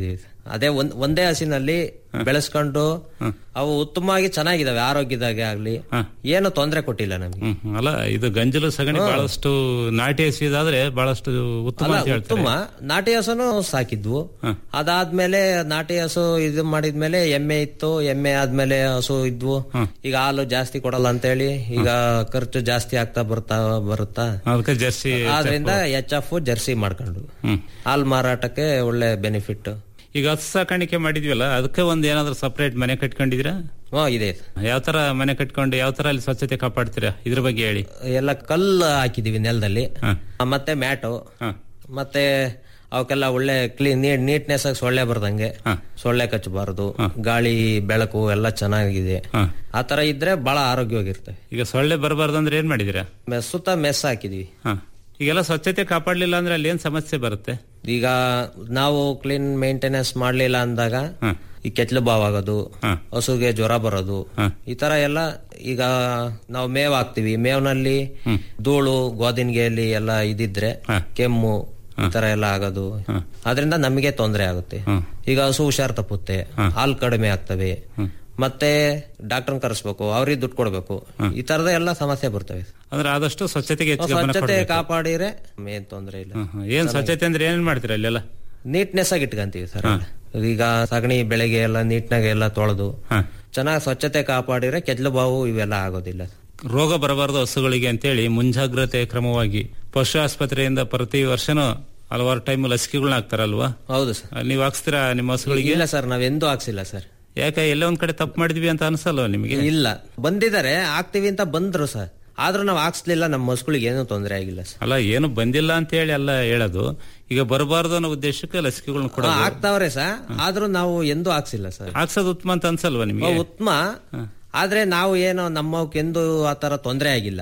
ಅದೇ ಒಂದ್ ಒಂದೇ ಹಸಿನಲ್ಲಿ ಬೆಳೆಸ್ಕೊಂಡು ಅವು ಉತ್ತಮವಾಗಿ ಚೆನ್ನಾಗಿದಾವೆ ಆರೋಗ್ಯದಾಗೆ ಆಗ್ಲಿ ಏನು ತೊಂದರೆ ಕೊಟ್ಟಿಲ್ಲ ನಮ್ಗೆ ಹ್ಮ್, ಹ್ಮ್. ಅಲ್ಲ ಇದು ಗಂಜಲು ಸಗಣಿ ಹ್ಮ್. ಬಹಳಷ್ಟು ನಾಟಿ ಹಸಿದಾದ್ರೆ ಬಹಳಷ್ಟು ಉತ್ತಮ ಅಲ್ಲ ಅಂತ ಹೇಳ್ತಾರೆ ಉತ್ತಮ ನಾಟಿ ಹಸುನು ಸಾಕಿದ್ವು ಅದಾದ್ಮೇಲೆ ನಾಟಿ ಹಸು ಇದು ಮಾಡಿದ್ಮೇಲೆ ಎಮ್ಮೆ ಇತ್ತು ಎಮ್ಮೆ ಆದ್ಮೇಲೆ ಹಸು ಇದ್ವು ಈಗ ಹಾಲು ಜಾಸ್ತಿ ಕೊಡಲ್ಲ ಅಂತೇಳಿ ಈಗ ಖರ್ಚು ಜಾಸ್ತಿ ಆಗ್ತಾ ಬರ್ತಾ ಬರುತ್ತಾ ಅದಕ್ಕೆ ಜರ್ಸಿ ಆದ್ರಿಂದ ಎಚ್ ಎಫ್ ಜರ್ಸಿ ಮಾಡ್ಕೊಂಡು ಹ್ಮ್. ಹಾಲ್ ಮಾರಾಟಕ್ಕೆ ಒಳ್ಳೆ ಬೆನಿಫಿಟ್ ಈಗ ಹಸು ಸಾಕಾಣಿಕೆ ಮಾಡಿದ್ವಲ್ಲ ಅದಕ್ಕೆ ಒಂದ್ ಏನಾದ್ರು ಸಪರೇಟ್ ಮನೆ ಕಟ್ಕೊಂಡಿದ್ದೀರಾ ಇದೆ ಯಾವ ತರ ಮನೆ ಕಟ್ಕೊಂಡು ಯಾವ ತರ ಅಲ್ಲಿ ಸ್ವಚ್ಛತೆ ಕಾಪಾಡ್ತೀರಾ ಇದ್ರ ಬಗ್ಗೆ ಹೇಳಿ ಎಲ್ಲ ಕಲ್ಲು ಹಾಕಿದೀವಿ ನೆಲದಲ್ಲಿ ಮತ್ತೆ ಮ್ಯಾಟು ಮತ್ತೆ ಅವಕ್ಕೆಲ್ಲ ಒಳ್ಳೆ ಕ್ಲೀನ್ ನೀಟ್ನೆಸ್ ಆಗಿ ಸೊಳ್ಳೆ ಬರ್ದಂಗೆ ಸೊಳ್ಳೆ ಕಚ್ಚಬಾರದು ಗಾಳಿ ಬೆಳಕು ಎಲ್ಲ ಚೆನ್ನಾಗಿದೆ ಆ ತರ ಇದ್ರೆ ಬಹಳ ಆರೋಗ್ಯವಾಗಿರ್ತವೆ ಈಗ ಸೊಳ್ಳೆ ಬರಬಾರ್ದು ಅಂದ್ರೆ ಏನ್ ಮಾಡಿದೀರಾ ಮೆ- ಸುತ್ತ ಮೆಸ್ ಹಾಕಿದೀವಿ ಹ. ಈಗೆಲ್ಲ ಸ್ವಚ್ಛತೆ ಕಾಪಾಡ್ಲಿಲ್ಲ ಅಂದ್ರೆ ಅಲ್ಲಿ ಏನ್ ಸಮಸ್ಯೆ ಬರುತ್ತೆ ಈಗ ನಾವು ಕ್ಲೀನ್ ಮೇಂಟೆನೆನ್ಸ್ ಮಾಡ್ಲಿಲ್ಲ ಅಂದಾಗ ಈ ಕೆಚ್ಚಲು ಬಾವ್ ಆಗೋದು ಹಸುಗೆ ಜ್ವರ ಬರೋದು ಈ ತರ ಎಲ್ಲ ಈಗ ನಾವು ಮೇವ್ ಹಾಕ್ತಿವಿ ಮೇವ್ನಲ್ಲಿ ಧೂಳು ಗೋದಿನ್ಗೆಯಲ್ಲಿ ಎಲ್ಲ ಇದಿದ್ರೆ ಕೆಮ್ಮು ಈ ತರ ಎಲ್ಲ ಆಗೋದು ಅದರಿಂದ ನಮಗೆ ತೊಂದರೆ ಆಗುತ್ತೆ ಈಗ ಹಸು ಹುಷಾರ್ ತಪ್ಪುತ್ತೆ ಹಾಲು ಕಡಿಮೆ ಆಗ್ತವೆ ಮತ್ತೆ ಡಾಕ್ಟರ್ ಕರೆಸ್ಬೇಕು ಅವ್ರಿಗೆ ದುಡ್ಡು ಕೊಡ್ಬೇಕು ಈ ತರದ ಎಲ್ಲ ಸಮಸ್ಯೆ ಬರ್ತವೆ ಅಂದ್ರೆ ಆದಷ್ಟು ಸ್ವಚ್ಛತೆಗೆ ಹೆಚ್ಚು ಗಮನ ಸ್ವಚ್ಛತೆ ಕೊಡ್ಬೇಕು. ಕಾಪಾಡಿದ್ರೆ ಏನ್ ತೊಂದರೆ ಇಲ್ಲ ಹ, ಏನ್ ಸ್ವಚ್ಛತೆ ಅಂದ್ರೆ ಏನೇನ್ ಮಾಡ್ತೀರಾ ಅಲ್ಲೆಲ್ಲ ನೀಟ್ನೆಸ್ ಆಗಿ ಇಟ್ಕೊಂತೀವಿ ಸರ್ ಈಗ ಸಗಣಿ ಬೆಳೆಗೆ ಎಲ್ಲ ನೀಟ್ನಾಗೆ ಎಲ್ಲ ತೊಳೆದು ಚೆನ್ನಾಗಿ ಸ್ವಚ್ಛತೆ ಕಾಪಾಡಿದ್ರೆ ಕೆಚ್ಚಲು ಬಾವು ಇವೆಲ್ಲ ಆಗೋದಿಲ್ಲ ರೋಗ ಬರಬಾರದು ಹಸುಗಳಿಗೆ ಅಂತೇಳಿ ಮುಂಜಾಗ್ರತೆ ಕ್ರಮವಾಗಿ ಪಶು ಆಸ್ಪತ್ರೆಯಿಂದ ಪ್ರತಿ ವರ್ಷನೂ ಹಲವಾರು ಟೈಮ್ ಲಸಿಕೆಗಳನ್ನ ಹಾಕ್ತಾರಲ್ವಾ ಹೌದು ಸರ್ ನೀವು ಹಾಕ್ಸ್ತೀರಾ ನಿಮ್ಮ ಹಸುಗಳಿಗೆ ಇಲ್ಲ ಸರ್ ನಾವೆಂದೂ ಹಾಕ್ಸಿಲ್ಲ ಸರ್ ಯಾಕೆ ಎಲ್ಲೇ ಒಂದ್ ಕಡೆ ತಪ್ಪು ಮಾಡಿದ್ವಿ ಅಂತ ಅನ್ಸಲ್ವಾ ನಿಮಗೆ ಇಲ್ಲ ಬಂದಿದ್ದಾರೆ ಹಾಕ್ತಿವಿ ಅಂತ ಬಂದ್ರು ಸರ್ ಆದ್ರೂ ನಾವು ಹಾಕ್ಸ್ಲಿಲ್ಲ ನಮ್ಮ ಹಸುಗಳಿಗೆ ಏನೂ ತೊಂದರೆ ಆಗಿಲ್ಲ ಸರ್ ಅಲ್ಲ ಏನು ಬಂದಿಲ್ಲ ಅಂತ ಹೇಳಿ ಎಲ್ಲ ಹೇಳೋದು ಈಗ ಬರಬಾರದು ಅನ್ನೋ ಉದ್ದೇಶಕ್ಕೆ ಲಸಿಕೆಗಳನ್ನ ಕೂಡ ಹಾ, ಹಾಕ್ತಾವ್ರೆ ಸರ್ ಆದ್ರೂ ನಾವು ಎಂದೂ ಹಾಕ್ಸಿಲ್ಲ ಸರ್ ಹಾಕ್ಸೋದು ಉತ್ತಮ ಅಂತ ಅನ್ಸಲ್ವಾ ನಿಮಗೆ ಉತ್ತಮ ಆದ್ರೆ ನಾವು ಏನು ನಮ್ಮವಕ್ಕೆಂದು ಆತರ ತೊಂದರೆ ಆಗಿಲ್ಲ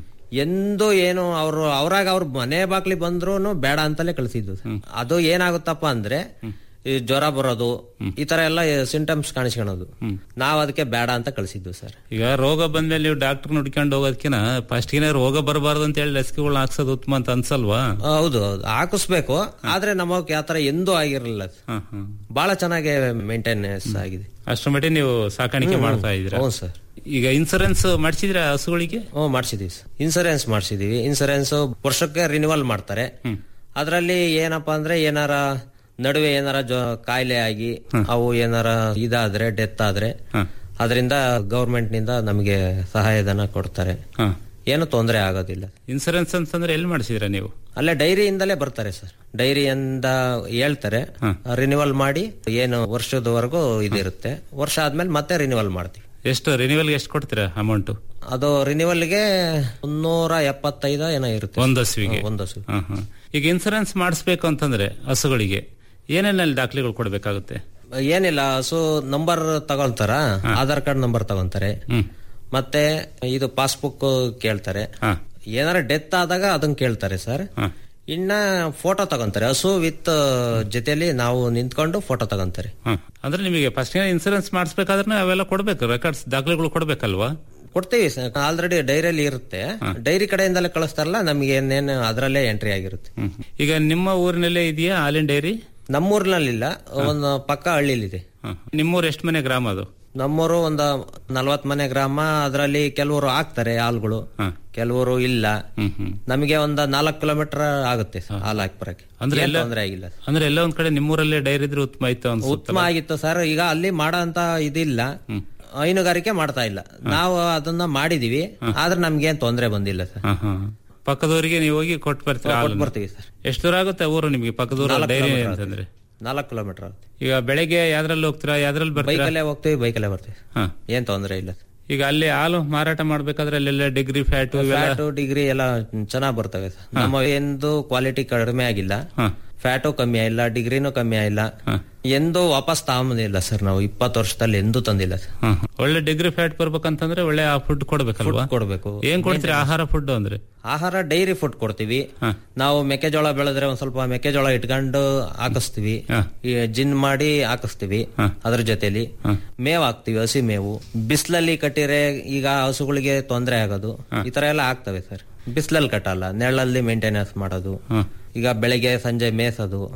ಎಂದು ಏನು ಅವರು ಅವ್ರಾಗ ಅವ್ರ ಮನೆ ಬಾಗ್ಲಿ ಬಂದ್ರು ಬೇಡ ಅಂತಲೇ ಕಳಿಸಿದ್ದು ಅದು ಏನಾಗುತ್ತಪ್ಪ ಅಂದ್ರೆ ಈ ಜ್ವರ ಬರೋದು ಈ ತರ ಎಲ್ಲ ಸಿಂಟಮ್ಸ್ ಕಾಣಿಸ್ಕೊಳೋದು ನಾವ್ ಅದಕ್ಕೆ ಬೇಡ ಅಂತ ಕಳಿಸಿದ್ದು ಸರ್ ಈಗ ರೋಗ ಬಂದ್ಮೇಲೆ ನೀವು ಡಾಕ್ಟರ್ ನುಡ್ಕೊಂಡು ಹೋಗೋದಕ್ಕಿನ ಫಸ್ಟ್ಗೆ ರೋಗ ಬರಬಾರ್ದು ಅಂತ ಹೇಳಿ ಲಸಿಕೆಗಳನ್ನ ಹಾಕ್ಸೋದು ಉತ್ತಮ ಅಂತ ಅನ್ಸಲ್ವಾ ಹೌದು ಹೌದು ಹಾಕಿಸ್ಬೇಕು ಆದ್ರೆ ನಮ್ಮವಕ್ಕೆ ಆತರ ಎಂದೂ ಆಗಿರಲಿಲ್ಲ ಬಹಳ ಚೆನ್ನಾಗಿ ಮೇಂಟೆನೆನ್ಸ್ ಆಗಿದೆ ಅಷ್ಟರ ಮಟ್ಟಿಗೆ ನೀವು ಸಾಕಾಣಿಕೆ ಮಾಡ್ತಾ ಇದ್ದೀರಾ ಹ್ಞೂ ಸರ್ ಈಗ ಇನ್ಸೂರೆನ್ಸ್ ಮಾಡಿಸಿದ್ರ ಹಸುಗಳಿಗೆ ಹ್ಞೂ ಮಾಡಿಸಿದೀವಿ ಸರ್ ಇನ್ಸೂರೆನ್ಸ್ ಮಾಡಿಸಿದೀವಿ ಇನ್ಸೂರೆನ್ಸ್ ವರ್ಷಕ್ಕೆ ರಿನಿವಲ್ ಮಾಡ್ತಾರೆ ಅದರಲ್ಲಿ ಏನಪ್ಪಾ ಅಂದ್ರೆ ಏನಾರ ನಡುವೆ ಏನಾರ ಜೊ- ಕಾಯಿಲೆ ಆಗಿ ಅವು ಏನಾರ ಇದಾದ್ರೆ ಡೆತ್ ಆದ್ರೆ ಅದರಿಂದ ಗೌರ್ಮೆಂಟ್ ನಿಂದ ನಮಗೆ ಸಹಾಯಧನ ಕೊಡ್ತಾರೆ ಏನು ತೊಂದರೆ ಆಗೋದಿಲ್ಲ ಇನ್ಸೂರೆನ್ಸ್ ಅಂತಂದ್ರೆ ಎಲ್ಲಿ ಮಾಡಿಸಿದ್ರ ನೀವು ಅಲ್ಲೇ ಡೈರಿಯಿಂದಲೇ ಬರ್ತಾರೆ ಸರ್ ಡೈರಿಯಿಂದ ಹೇಳ್ತಾರೆ ರಿನಿವಲ್ ಮಾಡಿ ಏನು ವರ್ಷದವರೆಗೂ ಇದಿರುತ್ತೆ ವರ್ಷ ಆದ್ಮೇಲೆ ಮತ್ತೆ ರಿನಿವಲ್ ಮಾಡ್ತೀವಿ ಎಷ್ಟು ರಿನಿವಲ್ಗೆ ಎಷ್ಟು ಕೊಡ್ತೀರಾ ಅಮೌಂಟ್ ಅದು ರಿನಿವಲ್ಗೆ ಮುನ್ನೂರ ಎಪ್ಪತ್ತೈದ ಏನೋ ಇರುತ್ತೆ ಒಂದ್ ಹಸುವಿಗೆ ಒಂದ್ ಹಸು ಹ, ಹ. ಈಗ ಇನ್ಸೂರೆನ್ಸ್ ಮಾಡಿಸ್ಬೇಕು ಅಂತಂದ್ರೆ ಹಸುಗಳಿಗೆ ಏನೇನಲ್ಲಿ ದಾಖಲೆಗಳು ಕೊಡ್ಬೇಕಾಗುತ್ತೆ ಏನಿಲ್ಲ ಹಸು ನಂಬರ್ ತಗೊಳ್ತಾರ ಆಧಾರ್ ಕಾರ್ಡ್ ನಂಬರ್ ತಗೊಂತಾರೆ ಮತ್ತೆ ಇದು ಪಾಸ್ಬುಕ್ ಕೇಳ್ತಾರೆ ಏನಾರ ಡೆತ್ ಆದಾಗ ಅದನ್ನ ಕೇಳ್ತಾರೆ ಸರ್ ಇನ್ನ ಫೋಟೋ ತಗೊಂತಾರೆ ಹಸು ವಿತ್ ಜೊತೆಲಿ ನಾವು ನಿಂತ್ಕೊಂಡು ಫೋಟೋ ತಗೊಂತಾರೆ ಹ. ಅಂದ್ರೆ ನಿಮಗೆ ಫಸ್ಟ್ ಇನ್ಸೂರೆನ್ಸ್ ಮಾಡಿಸ್ಬೇಕಾದ್ರೆ ಅವೆಲ್ಲ ಕೊಡ್ಬೇಕು ರೆಕಾರ್ಡ್ಸ್ ದಾಖಲೆಗಳು ಕೊಡ್ಬೇಕಲ್ವಾ ಕೊಡ್ತೀವಿ ಆಲ್ರೆಡಿ ಡೈರಿಯಲ್ಲಿ ಇರುತ್ತೆ ಡೈರಿ ಕಡೆಯಿಂದಲೇ ಕಳಿಸ್ತಾರಲ್ಲ ನಮ್ಗೆ ಏನೇನು ಅದರಲ್ಲೇ ಎಂಟ್ರಿ ಆಗಿರುತ್ತೆ ಹ್ಮ್. ಈಗ ನಿಮ್ಮ ಊರಿನಲ್ಲೇ ಇದೆಯಾ ಹಾಲಿನ ಡೈರಿ ನಮ್ಮೂರಿನಲ್ಲಿಲ್ಲ ಒಂದು ಪಕ್ಕ ಹಳ್ಳಿಲಿದೆ ನಿಮ್ಮೂರು ಎಷ್ಟು ಮನೆ ಗ್ರಾಮ ಅದು ನಮ್ಮೂರು ಒಂದು ನಲ್ವತ್ ಮನೆ ಗ್ರಾಮ ಅದರಲ್ಲಿ ಕೆಲವರು ಹಾಕ್ತಾರೆ ಹಾಲ್ಗಳು ಕೆಲವರು ಇಲ್ಲ ನಮಗೆ ಒಂದು ನಾಲ್ಕು ಕಿಲೋಮೀಟರ್ ಆಗುತ್ತೆ ಹಾಲು ಹಾಕಿ ಬರಕ್ಕೆ ಅಂದ್ರೆ ಏನ್ ಎಲ್ಲ ತೊಂದ್ರೆ ಆಗಿಲ್ಲ ಅಂದ್ರೆ ಎಲ್ಲ ಒಂದ್ ಕಡೆ ನಿಮ್ಮೂರಲ್ಲೇ ಡೈರಿ ಇದ್ರೆ ಉತ್ತಮ ಇತ್ತು ಉತ್ತಮ ಅನ್ಸುತ್ತಲ್ಲ ಆಗಿತ್ತು ಸರ್ ಈಗ ಅಲ್ಲಿ ಮಾಡೋ ಅಂತ ಇದಿಲ್ಲ ಹೈನುಗಾರಿಕೆ ಮಾಡ್ತಾ ಇಲ್ಲ ನಾವು ಅದನ್ನ ಮಾಡಿದೀವಿ ಆದ್ರೆ ನಮ್ಗೆ ಏನ್ ತೊಂದರೆ ಬಂದಿಲ್ಲ ಸರ್ ಹ, ಹ. ಪಕ್ಕದವರಿಗೆ ನೀವು ಹೋಗಿ ಕೊಟ್ಟು ಬರ್ತೀರಾ ಕೊಟ್ಟು ಹಾಲನ್ನ? ಬರ್ತೀವಿ ಸರ್ ಎಷ್ಟು ದೂರ ಆಗುತ್ತೆ ಊರು ನಿಮಗೆ ಪಕ್ಕದೂರ ನಾಲ್ಕು ಡೈರಿ ಕಿಲೋಮೀಟರ್ ಅಂತಂದ್ರೆ ನಾಲ್ಕು ಕಿಲೋಮೀಟರ್ ಆಗುತ್ತೆ ಈಗ ಬೆಳಗ್ಗೆ ಯಾವ್ದ್ರಲ್ಲಿ ಹೋಗ್ತೀರಾ ಯಾವ್ದ್ರಲ್ಲಿ ಬರ್ತೀರಾ ಬೈಕಲ್ಲೇ ಹೋಗ್ತೀವಿ ಬೈಕಲ್ಲೇ ಬರ್ತೀವಿ ಹ. ಏನ್ ತೊಂದರೆ ಇಲ್ಲ ಈಗ ಅಲ್ಲಿ ಹಾಲು ಮಾರಾಟ ಮಾಡ್ಬೇಕಾದ್ರೆ ಅಲ್ಲೆಲ್ಲ ಡಿಗ್ರಿ ಫ್ಯಾಟ್ ಇವೆಲ್ಲ ಫ್ಯಾಟು ಡಿಗ್ರಿ ಎಲ್ಲ ಚೆನ್ನಾಗ್ ಬರ್ತವೆ ಸರ್. ನಮ್ಮ ಎಂದು ಕ್ವಾಲಿಟಿ ಕಡಿಮೆ ಆಗಿಲ್ಲ ಫ್ಯಾಟು ಕಮ್ಮಿ ಆಗಿಲ್ಲ ಡಿಗ್ರಿನೂ ಕಮ್ಮಿ ಆಗಿಲ್ಲ ಎಂದೂ ವಾಪಸ್ ತಗೊಂಬಂದಿಲ್ಲ ಸರ್ ನಾವು ಇಪ್ಪತ್ತು ವರ್ಷದಲ್ಲಿ ಎಂದೂ ತಂದಿಲ್ಲ ಸರ್ ಹ, ಹ. ಒಳ್ಳೆ ಡಿಗ್ರಿ ಫ್ಯಾಟ್ ಬರ್ಬೇಕಂತಂದ್ರೆ ಒಳ್ಳೆ ಆ ಫುಡ್ ಕೊಡ್ಬೇಕಲ್ವಾ ಕೊಡ್ಬೇಕು ಏನ್ ಕೊಡ್ತೀರಿ ಆಹಾರ ಫುಡ್ ಅಂದ್ರೆ ಆಹಾರ ಡೈರಿ ಫುಡ್ ಕೊಡ್ತೀವಿ ನಾವು ಮೆಕ್ಕೆಜೋಳ ಬೆಳೆದ್ರೆ ಒಂದ್ ಸ್ವಲ್ಪ ಮೆಕ್ಕೆಜೋಳ ಇಟ್ಕೊಂಡು ಹಾಕಿಸ್ತೀವಿ ಈ ಜಿನ್ ಮಾಡಿ ಹಾಕಿಸ್ತೀವಿ ಅದ್ರ ಜೊತೆಲಿ ಮೇವ್ ಹಾಕ್ತಿವಿ ಹಸಿ ಮೇವು ಬಿಸಿಲಲ್ಲಿ ಕಟ್ಟಿರೆ ಈಗ ಹಸುಗಳಿಗೆ ತೊಂದರೆ ಆಗೋದು ಈ ತರ ಎಲ್ಲ ಆಗ್ತವೆ ಸರ್ ಬಿಸಿಲಲ್ಲಿ ಕಟ್ಟಲ್ಲ ನೆರಳಲ್ಲಿ ಮೇಂಟೆನೆನ್ಸ್ ಮಾಡೋದು ಈಗ ಬೆಳಿಗ್ಗೆ ಸಂಜೆ ಮೇಸೋದು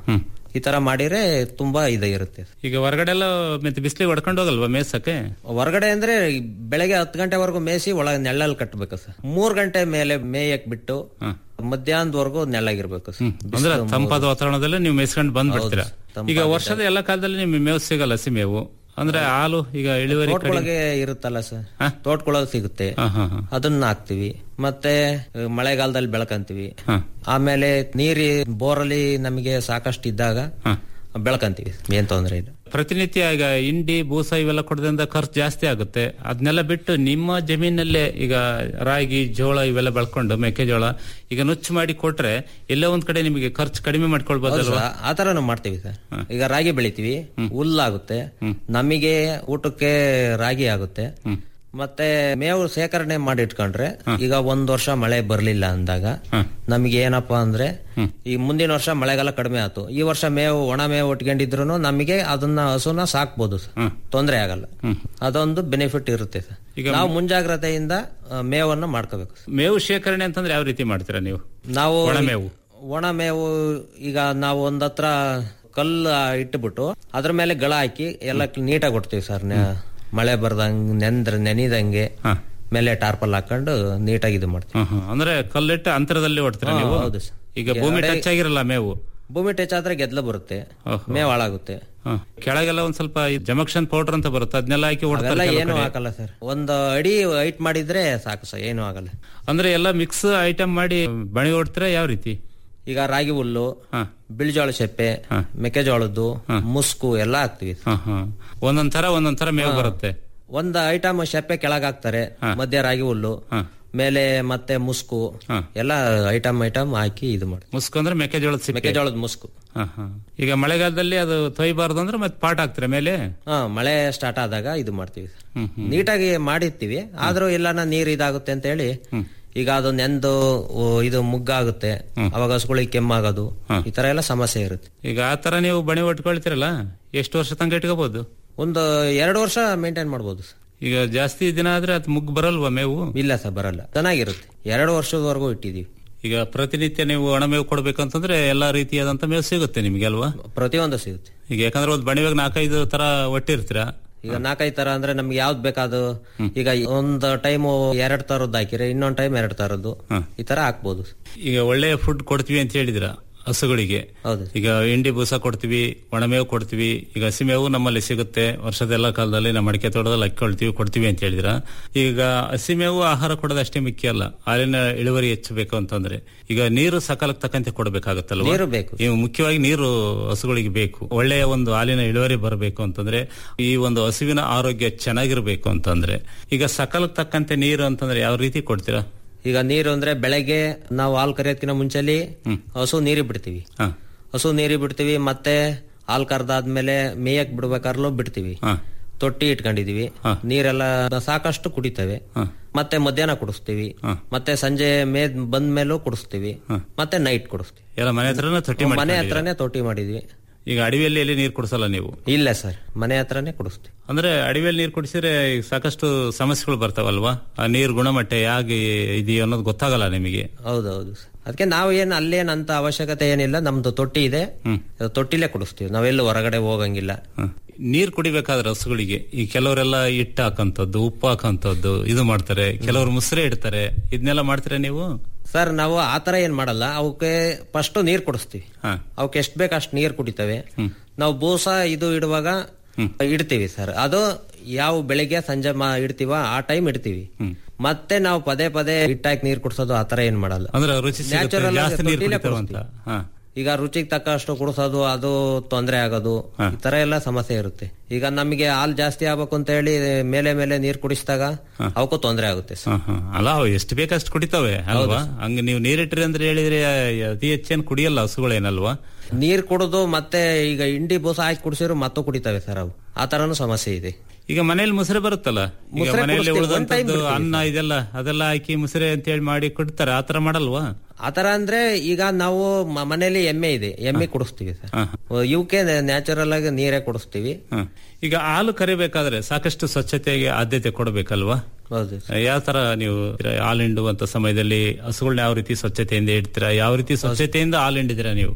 ಈ ತರ ಮಾಡಿದ್ರೆ ತುಂಬಾ ಇದು ಇರುತ್ತೆ ಈಗ ಹೊರಗಡೆ ಎಲ್ಲ ಮತ್ತೆ ಬಿಸಿಲಿಗೆ ಹೊಡ್ಕೊಂಡು ಹೋಗಲ್ವಾ ಮೇಸಕ್ಕೆ ಹೊರಗಡೆ ಅಂದ್ರೆ ಬೆಳಗ್ಗೆ ಹತ್ತು ಗಂಟೆವರೆಗೂ ಮೇಯಿಸಿ ಒಳಗೆ ನೆಳ್ಳಲ್ಲಿ ಕಟ್ಟಬೇಕು ಸರ್ ಮೂರ್ ಗಂಟೆ ಮೇಲೆ ಮೇಯಕ್ ಬಿಟ್ಟು ಮಧ್ಯಾಹ್ನದವರೆಗೂ ನೆಳ್ಳಾಗಿರ್ಬೇಕು ಸರ್ ಅಂದ್ರೆ ಬಿಸ್ಲು ತಂಪಾದ ವಾತಾವರಣದಲ್ಲಿ ನೀವು ಮೇಯಿಸ್ಕೊಂಡು ಬಂದ್ಬಿಡ್ತೀರಾ ಹೌದು, ಈಗ ವರ್ಷದ ಎಲ್ಲ ಕಾಲದಲ್ಲಿ ನಿಮ್ಗೆ ಮೇವು ಸಿಗಲ್ಲ ಹಸಿ ಮೇವು ಅಂದ್ರೆ ಹಾಲು ಈಗ ಇಳುವರಿ ಕಡಿಮೆ ತೋಟದೊಳಗೆ ಇರುತ್ತಲ್ಲ ಸರ್ ತೋಟದೊಳಗೆ ಸಿಗುತ್ತೆ ಹಾ, ಹಾ, ಹಾ. ಅದನ್ನ ಹಾಕ್ತಿವಿ ಮತ್ತೆ ಅಹ್, ಮಳೆಗಾಲದಲ್ಲಿ ಬೆಳಕಂತೀವಿ ಆಮೇಲೆ ನೀರಿ ಬೋರಲ್ಲಿ ನಮಗೆ ಸಾಕಷ್ಟು ಇದ್ದಾಗ ಬೆಳಕಂತೀವಿ ಏನ್ ತೊಂದ್ರೆ ಇಲ್ಲ ಪ್ರತಿನಿತ್ಯ ಈಗ ಇಂಡಿ ಬೂಸ ಇವೆಲ್ಲ ಕೊಡೋದ್ರಿಂದ ಖರ್ಚು ಜಾಸ್ತಿ ಆಗುತ್ತೆ ಅದನ್ನೆಲ್ಲ ಬಿಟ್ಟು ನಿಮ್ಮ ಜಮೀನಲ್ಲೇ ಈಗ ರಾಗಿ ಜೋಳ ಇವೆಲ್ಲ ಬೆಳ್ಕೊಂಡು ಮೆಕ್ಕೆಜೋಳ ಈಗ ನುಚ್ಚು ಮಾಡಿ ಕೊಟ್ರೆ ಎಲ್ಲೋ ಒಂದ್ ಕಡೆ ನಿಮಗೆ ಖರ್ಚು ಕಡಿಮೆ ಹೌದು ಮಾಡ್ಕೊಳ್ಬೋದಲ್ವಾ ಸರ್, ಆ ತರನು ಮಾಡ್ತೀವಿ ಸರ್ ಈಗ ರಾಗಿ ಬೆಳಿತೀವಿ ಹುಲ್ಲಾಗುತ್ತೆ ನಮಗೆ ಊಟಕ್ಕೆ ರಾಗಿ ಆಗುತ್ತೆ ಮತ್ತೆ ಮೇವು ಸೇಕರಣೆ ಮಾಡಿ ಇಟ್ಕೊಂಡ್ರೆ ಈಗ ಒಂದ್ ವರ್ಷ ಮಳೆ ಬರ್ಲಿಲ್ಲ ಅಂದಾಗ ನಮಗೆ ಏನಪ್ಪಾ ಅಂದ್ರೆ ಈ ಮುಂದಿನ ವರ್ಷ ಮಳೆಗಾಲ ಕಡಿಮೆ ಆಯ್ತು ಈ ವರ್ಷ ಮೇವು ಒಣ ಮೇವು ಇಟ್ಕೊಂಡಿದ್ರು ನಮಗೆ ಅದನ್ನ ಹಸುನ ಸಾಕ್ಬೋದು ಸರ್ ತೊಂದರೆ ಆಗಲ್ಲ ಅದೊಂದು ಬೆನಿಫಿಟ್ ಇರುತ್ತೆ ಸರ್ ಈಗ ನಾವು ಮುಂಜಾಗ್ರತೆಯಿಂದ ಆ, ಮೇವನ್ನು ಮಾಡ್ಕೋಬೇಕು ಸರ್. ಮೇವು ಶೇಖರಣೆ ಅಂತಂದ್ರೆ ಯಾವ ರೀತಿ ಮಾಡ್ತೀರಾ ನೀವು ನಾವು ಒಣ ಮೇವು ಒಣ ಮೇವು ಈಗ ನಾವು ಒಂದ್ ಹತ್ರ ಕಲ್ಲು ಇಟ್ಬಿಟ್ಟು ಅದ್ರ ಮೇಲೆ ಗಳ ಹಾಕಿ ಎಲ್ಲ ನೀಟಾಗಿ ಕೊಡ್ತೀವಿ ಸರ್ ಮಳೆ ಬರ್ದಂಗ್ ನೆಂದ್ರ ನೆನಿದಂಗೆ ಮೇಲೆ ಟಾರ್ಪಲ್ ಹಾಕೊಂಡು ನೀಟಾಗಿ ಇದು ಮಾಡ್ತೀವಿ ಹ್ಮ್, ಹ್ಮ್. ಅಂದ್ರೆ ಕಲ್ಲಿಟ್ಟು ಅಂತರದಲ್ಲಿ ಹೊಡ್ತೀರಾ ಹಾ, ನೀವು ಹೌದು ಸರ್. ಈಗ ಭೂಮಿ ಎರಡೇ- ಟಚ್ ಆಗಿರಲ್ಲ ಮೇವು ಭೂಮಿ ಟಚ್ ಆದ್ರೆ ಗೆದ್ಲ ಬರುತ್ತೆ ಮೇವು ಹಾಳಾಗುತ್ತೆ ಹ. ಕೆಳಗೆಲ್ಲ ಒಂದ್ ಸ್ವಲ್ಪ ಜಮಕ್ಷನ್ ಪೌಡರ್ ಅಂತ ಬರುತ್ತೆ ಅದನ್ನೆಲ್ಲ ಹಾಕಿ ಅವೆಲ್ಲ ಹೊಡ್ತಾರೆ ಕೆಲವು ಏನು ಕಡೆ. ಹಾಕಲ್ಲ ಸರ್ ಒಂದು ಅಡಿ ಹೈಟ್ ಮಾಡಿದ್ರೆ ಸಾಕು ಸರ್ ಏನು ಆಗಲ್ಲ ಅಂದ್ರೆ ಎಲ್ಲ ಮಿಕ್ಸ್ ಐಟಮ್ ಮಾಡಿ ಬಣಿ ಹೊಡ್ತೀರಾ ಯಾವ ರೀತಿ ಈಗ ರಾಗಿ ಹುಲ್ಲು ಬಿಳಿಜೋಳ ಸೆಪ್ಪೆ ಮೆಕ್ಕೆಜೋಳದ್ದು ಮುಸ್ಕು ಎಲ್ಲ ಹಾಕ್ತಿವಿ ಹ, ಹ. ಒಂದೊಂದ್ ತರ ಒಂದೊಂದ್ ತರ ಮೇವು ಬರುತ್ತೆ ಒಂದ್ ಐಟಮ್ ಶೆಪ್ಪೆ ಕೆಳಗ್ ಹಾಕ್ತಾರೆ ಮಧ್ಯ ರಾಗಿ ಹುಲ್ಲು ಮೇಲೆ ಮತ್ತೆ ಮುಸ್ಕು ಎಲ್ಲ ಐಟಮ್ ಐಟಮ್ ಹಾಕಿ ಇದು ಮಾಡಿ ಮುಸ್ಕು ಅಂದ್ರೆ ಮೆಕ್ಕೆಜೋಳದ ಸಿಪ್ಪೆ ಮೆಕ್ಕೆಜೋಳದ ಮುಸ್ಕು ಹ, ಹ. ಈಗ ಮಳೆಗಾಲದಲ್ಲಿ ಅದು ತೊಯ್ಬಾರ್ದು ಅಂದ್ರೆ ಮತ್ತೆ ಪಾಟ್ ಹಾಕ್ತೀರಾ ಮೇಲೆ ಹಾ ಮಳೆ ಸ್ಟಾರ್ಟ್ ಆದಾಗ ಇದು ಮಾಡ್ತೀವಿ ನೀಟಾಗಿ ಮಾಡಿರ್ತೀವಿ ಆದ್ರೂ ಎಲ್ಲಾನ ನೀರ್ ಇದಾಗುತ್ತೆ ಅಂತ ಹೇಳಿ ಈಗ ಅದು ನೆಂದು ಓ, ಇದು ಮುಗ್ಗಾಗುತ್ತೆ ಅವಾಗ ಹಸುಗಳಿಗೆ ಕೆಮ್ಮಾಗೋದು ಈ ತರ ಎಲ್ಲ ಸಮಸ್ಯೆ ಇರುತ್ತೆ ಈಗ ಆ ತರ ನೀವು ಬಣಿ ಒಟ್ಕೊಳ್ತೀರಲ್ಲ ಎಷ್ಟು ವರ್ಷ ತನಕ ಇಟ್ಕೋಬಹುದು ಒಂದು ಎರಡು ವರ್ಷ ಮೇಂಟೈನ್ ಮಾಡ್ಬೋದು ಸರ್ ಈಗ ಜಾಸ್ತಿ ದಿನ ಆದ್ರೆ ಅದು ಮುಗ್ ಬರಲ್ವಾ ಮೇವು ಇಲ್ಲ ಸರ್ ಬರಲ್ಲ ಚೆನ್ನಾಗಿರುತ್ತೆ ಎರಡು ವರ್ಷದವರೆಗೂ ಇಟ್ಟಿದೀವಿ ಈಗ ಪ್ರತಿನಿತ್ಯ ನೀವು ಒಣ ಮೇವು ಕೊಡ್ಬೇಕಂತಂದ್ರೆ ಎಲ್ಲಾ ರೀತಿಯಾದಂತ ಮೇವು ಸಿಗುತ್ತೆ ನಿಮ್ಗೆ ಅಲ್ವಾ ಪ್ರತಿಯೊಂದು ಸಿಗುತ್ತೆ ಈಗ ಯಾಕಂದ್ರೆ ಒಂದು ಬಣಿವಾಗ ನಾಲ್ಕೈದು ತರ ಒಟ್ಟಿರ್ತೀರಾ ಈಗ ನಾಲ್ಕೈದು ತರ ಅಂದ್ರೆ ನಮ್ಗೆ ಯಾವ್ದು ಬೇಕಾದು ಈಗ ಒಂದ್ ಟೈಮ್ ಎರಡ್ ತರದ್ದು ಹಾಕಿದ್ರೆ ಇನ್ನೊಂದ್ ಟೈಮ್ ಎರಡ್ ತರದ್ದು ಈ ತರ ಹಾಕ್ಬೋದು ಈಗ ಒಳ್ಳೆಯ ಫುಡ್ ಕೊಡ್ತೀವಿ ಅಂತ ಹೇಳಿದ್ರ ಹಸುಗಳಿಗೆ ಈಗ ಇಂಡಿ ಬೂಸ ಕೊಡ್ತೀವಿ ಒಣಮೇವು ಕೊಡ್ತೀವಿ ಈಗ ಹಸಿಮೇವು ನಮ್ಮಲ್ಲಿ ಸಿಗುತ್ತೆ ವರ್ಷದ ಎಲ್ಲ ಕಾಲದಲ್ಲಿ ನಮ್ಮ ಅಡಿಕೆ ತೋಟದಲ್ಲಿ ಹಾಕೊಳ್ತೀವಿ ಕೊಡ್ತೀವಿ ಅಂತ ಹೇಳಿದ್ರ ಈಗ ಹಸಿಮೇವು ಆಹಾರ ಕೊಡೋದು ಅಷ್ಟೇ ಮುಖ್ಯ ಅಲ್ಲ ಹಾಲಿನ ಇಳುವರಿ ಹೆಚ್ಚಬೇಕು ಅಂತಂದ್ರೆ ಈಗ ನೀರು ಸಕಾಲಕ್ಕೆ ತಕ್ಕಂತೆ ಕೊಡಬೇಕಾಗತ್ತಲ್ವ ನೀರು ಬೇಕು. ಈಗ ಮುಖ್ಯವಾಗಿ ನೀರು ಹಸುಗಳಿಗೆ ಬೇಕು ಒಳ್ಳೆಯ ಒಂದು ಹಾಲಿನ ಇಳುವರಿ ಬರಬೇಕು ಅಂತಂದ್ರೆ ಈ ಒಂದು ಹಸುವಿನ ಆರೋಗ್ಯ ಚೆನ್ನಾಗಿರ್ಬೇಕು ಅಂತಂದ್ರೆ ಈಗ ಸಕಾಲಕ್ಕೆ ತಕ್ಕಂತೆ ನೀರು ಅಂತಂದ್ರೆ ಯಾವ ರೀತಿ ಕೊಡ್ತೀರಾ ಈಗ ನೀರು ಅಂದ್ರೆ ಬೆಳಗ್ಗೆ ನಾವು ಹಾಲು ಕರೆಯೋದಕ್ಕಿಂತ ಮುಂಚೆಲಿ ಹಸು ನೀರಿ ಬಿಡ್ತೀವಿ ಹಸು ನೀರಿ ಬಿಡ್ತೀವಿ ಮತ್ತೆ ಹಾಲು ಕರ್ದಾದ್ಮೇಲೆ ಮೇಯಕ್ ಬಿಡ್ಬೇಕಾರ್ಲೂ ಬಿಡ್ತೀವಿ ತೊಟ್ಟಿ ಇಟ್ಕೊಂಡಿದೀವಿ ನೀರೆಲ್ಲ ಸಾಕಷ್ಟು ಕುಡಿತವೆ ಮತ್ತೆ ಮಧ್ಯಾಹ್ನ ಕುಡಿಸ್ತೀವಿ ಮತ್ತೆ ಸಂಜೆ ಮೇದ್ ಬಂದ ಮೇಲೂ ಕುಡಿಸ್ತೀವಿ ಮತ್ತೆ ನೈಟ್ ಕುಡಿಸ್ತೀವಿ ಎಲ್ಲ ಮನೆ ಹತ್ರನೇ ತೊಟ್ಟಿ ಮನೆ ಮಾಡ್ಕೊಂಡಿದ್ದೀರಾ? ಹತ್ರನೇ ತೊಟ್ಟಿ ಮಾಡಿದ್ವಿ ಈಗ ಅಡವಿಯಲ್ಲಿ ಎಲ್ಲಿ ನೀರು ಕುಡಿಸಲ್ಲ ನೀವು ಇಲ್ಲ ಸರ್ ಮನೆ ಹತ್ರನೇ ಕುಡಿಸ್ತೀವಿ ಅಂದ್ರೆ ಅಡವಿಯಲ್ಲಿ ನೀರು ಕುಡಿಸಿದ್ರೆ ಈಗ ಸಾಕಷ್ಟು ಸಮಸ್ಯೆಗಳು ಬರ್ತಾವಲ್ವಾ ಆ ನೀರು ಗುಣಮಟ್ಟ ಹೇಗೆ ಇದೆಯೋ ಅನ್ನೋದು ಗೊತ್ತಾಗಲ್ಲ ನಿಮಗೆ ಹೌದೌದು ಸರ್ ಅದಕ್ಕೆ ನಾವು ಏನ್ ಅಲ್ಲೇನಂತ ಅವಶ್ಯಕತೆ ಏನಿಲ್ಲ ನಮ್ದು ತೊಟ್ಟಿ ಇದೆ ತೊಟ್ಟಿಲೇ ಕುಡಿಸ್ತೀವಿ ನಾವೆಲ್ಲೂ ಹೊರಗಡೆ ಹೋಗಂಗಿಲ್ಲ ನೀರು ಕುಡಿಬೇಕಾದ್ರೆ ಹಸುಗಳಿಗೆ ಈ ಕೆಲವರೆಲ್ಲ ಹಿಟ್ಟು ಹಾಕಂತದ್ದು ಉಪ್ಪು ಹಾಕಂತದ್ದು ಇದು ಮಾಡ್ತಾರೆ ಕೆಲವರು ಮುಸ್ರೆ ಇಡ್ತಾರೆ ಇದನ್ನೆಲ್ಲ ಮಾಡ್ತೀರಾ ನೀವು ಸರ್ ನಾವು ಆತರ ಏನ್ ಮಾಡಲ್ಲ ಅವಕ್ಕೆ ಫಸ್ಟ್ ನೀರ್ ಕುಡಿಸ್ತೀವಿ ಅವಕ್ಕೆ ಎಷ್ಟ್ ಬೇಕು ಅಷ್ಟು ನೀರ್ ಕುಡಿತವೆ ನಾವು ಬೂಸ ಇದು ಇಡುವಾಗ ಇಡ್ತೀವಿ ಸರ್ ಅದು ಯಾವ ಬೆಳಿಗ್ಗೆ ಸಂಜೆ ಮಾ ಇಡ್ತೀವ ಆ ಟೈಮ್ ಇಡ್ತೀವಿ ಮತ್ತೆ ನಾವು ಪದೇ ಪದೇ ಹಿಟ್ಟಾಕಿ ನೀರ್ ಕುಡ್ಸೋದು ಆತರ ಏನ್ ಮಾಡಲ್ಲ ಅಂದ್ರೆ ರುಚಿ ಸಿಗುತ್ತೆ, Natural ಆಗಿ ಜಾಸ್ತಿ ನೀರು ತೊಟ್ಟಿಲೇ ಕುಡಿತಾವಂತ ಕುಡಿಸ್ತೀವಿ. ಹಾ ಈಗ ರುಚಿಗೆ ತಕ್ಕಷ್ಟು ಕುಡಿಸೋದು ಅದು ತೊಂದರೆ ಆಗೋದು ಈ ತರ ಎಲ್ಲ ಸಮಸ್ಯೆ ಇರುತ್ತೆ ಈಗ ನಮಗೆ ಹಾಲು ಜಾಸ್ತಿ ಆಗ್ಬೇಕು ಅಂತ ಹೇಳಿ ಮೇಲೆ ಮೇಲೆ ನೀರ್ ಕುಡಿಸಿದಾಗ ಅವಕ್ಕೂ ತೊಂದರೆ ಆಗುತ್ತೆ ಸರ್. ಹ, ಹ. ಅಲ್ಲ ಅವು ಎಷ್ಟು ಬೇಕಷ್ಟು ಕುಡಿತಾವೆ ಅಲ್ವಾ ಹಂಗ ನೀವು ನೀರಿಟ್ರಿ ಅಂದ್ರೆ ಹೇಳಿದ್ರೆ ಅತಿ ಹೆಚ್ಚೇನು ಕುಡಿಯಲ್ಲ ಹಸುಗಳೇನಲ್ವಾ ನೀರ್ ಕುಡಿದು ಮತ್ತೆ ಈಗ ಇಂಡಿ ಬೂಸ ಹಾಕಿ ಕುಡಿಸಿದ್ರು ಮತ್ತೂ ಕುಡಿತವೆ ಸರ್ ಅವು ಆ ತರನು ಸಮಸ್ಯೆ ಇದೆ ಈಗ ಮನೇಲಿ ಮುಸ್ರೆ ಬರುತ್ತಲ್ಲ ಈಗ ಮುಸ್ರೆ ಮನೆಯಲ್ಲಿ ಕುಡಿಸ್ತೀವಿ, one time ಉಳಿದಂತದ್ದು ಬಿಡ್ತೀವಿ ಅನ್ನ ಇದೆಲ್ಲ ಅದೆಲ್ಲ ಹಾಕಿ ಮುಸ್ರೆ ಅಂತ ಹೇಳಿ ಮಾಡಿ ಕೊಡ್ತಾರೆ ಆತರ ಮಾಡಲ್ವಾ ಆತರ ಅಂದ್ರೆ ಈಗ ನಾವು ಮ- ಮನೇಲಿ ಎಮ್ಮೆ ಇದೆ ಎಮ್ಮೆ ಕುಡಿಸ್ತೀವಿ ಸರ್ ಇವಕ್ಕೆ ನ್ಯಾಚುರಲ್ ಆಗಿ ನೀರೇ ಕುಡಿಸ್ತೀವಿ ಹ. ಈಗ ಹಾಲು ಕರಿಬೇಕಾದ್ರೆ ಸಾಕಷ್ಟು ಸ್ವಚ್ಛತೆಗೆ ಆದ್ಯತೆ ಕೊಡಬೇಕಲ್ವಾ ಹೌದು ಯಾವ ತರ ನೀವು ಹಾಲು ಹಿಂಡುವಂತ ಸಮಯದಲ್ಲಿ ಹಸುಗಳನ್ನ ಯಾವ ರೀತಿ ಸ್ವಚ್ಛತೆಯಿಂದ ಇಡ್ತೀರಾ ಯಾವ ರೀತಿ ಸ್ವಚ್ಛತೆಯಿಂದ ಹಾಲು ಹಿಂಡಿದ್ದೀರಾ ನೀವು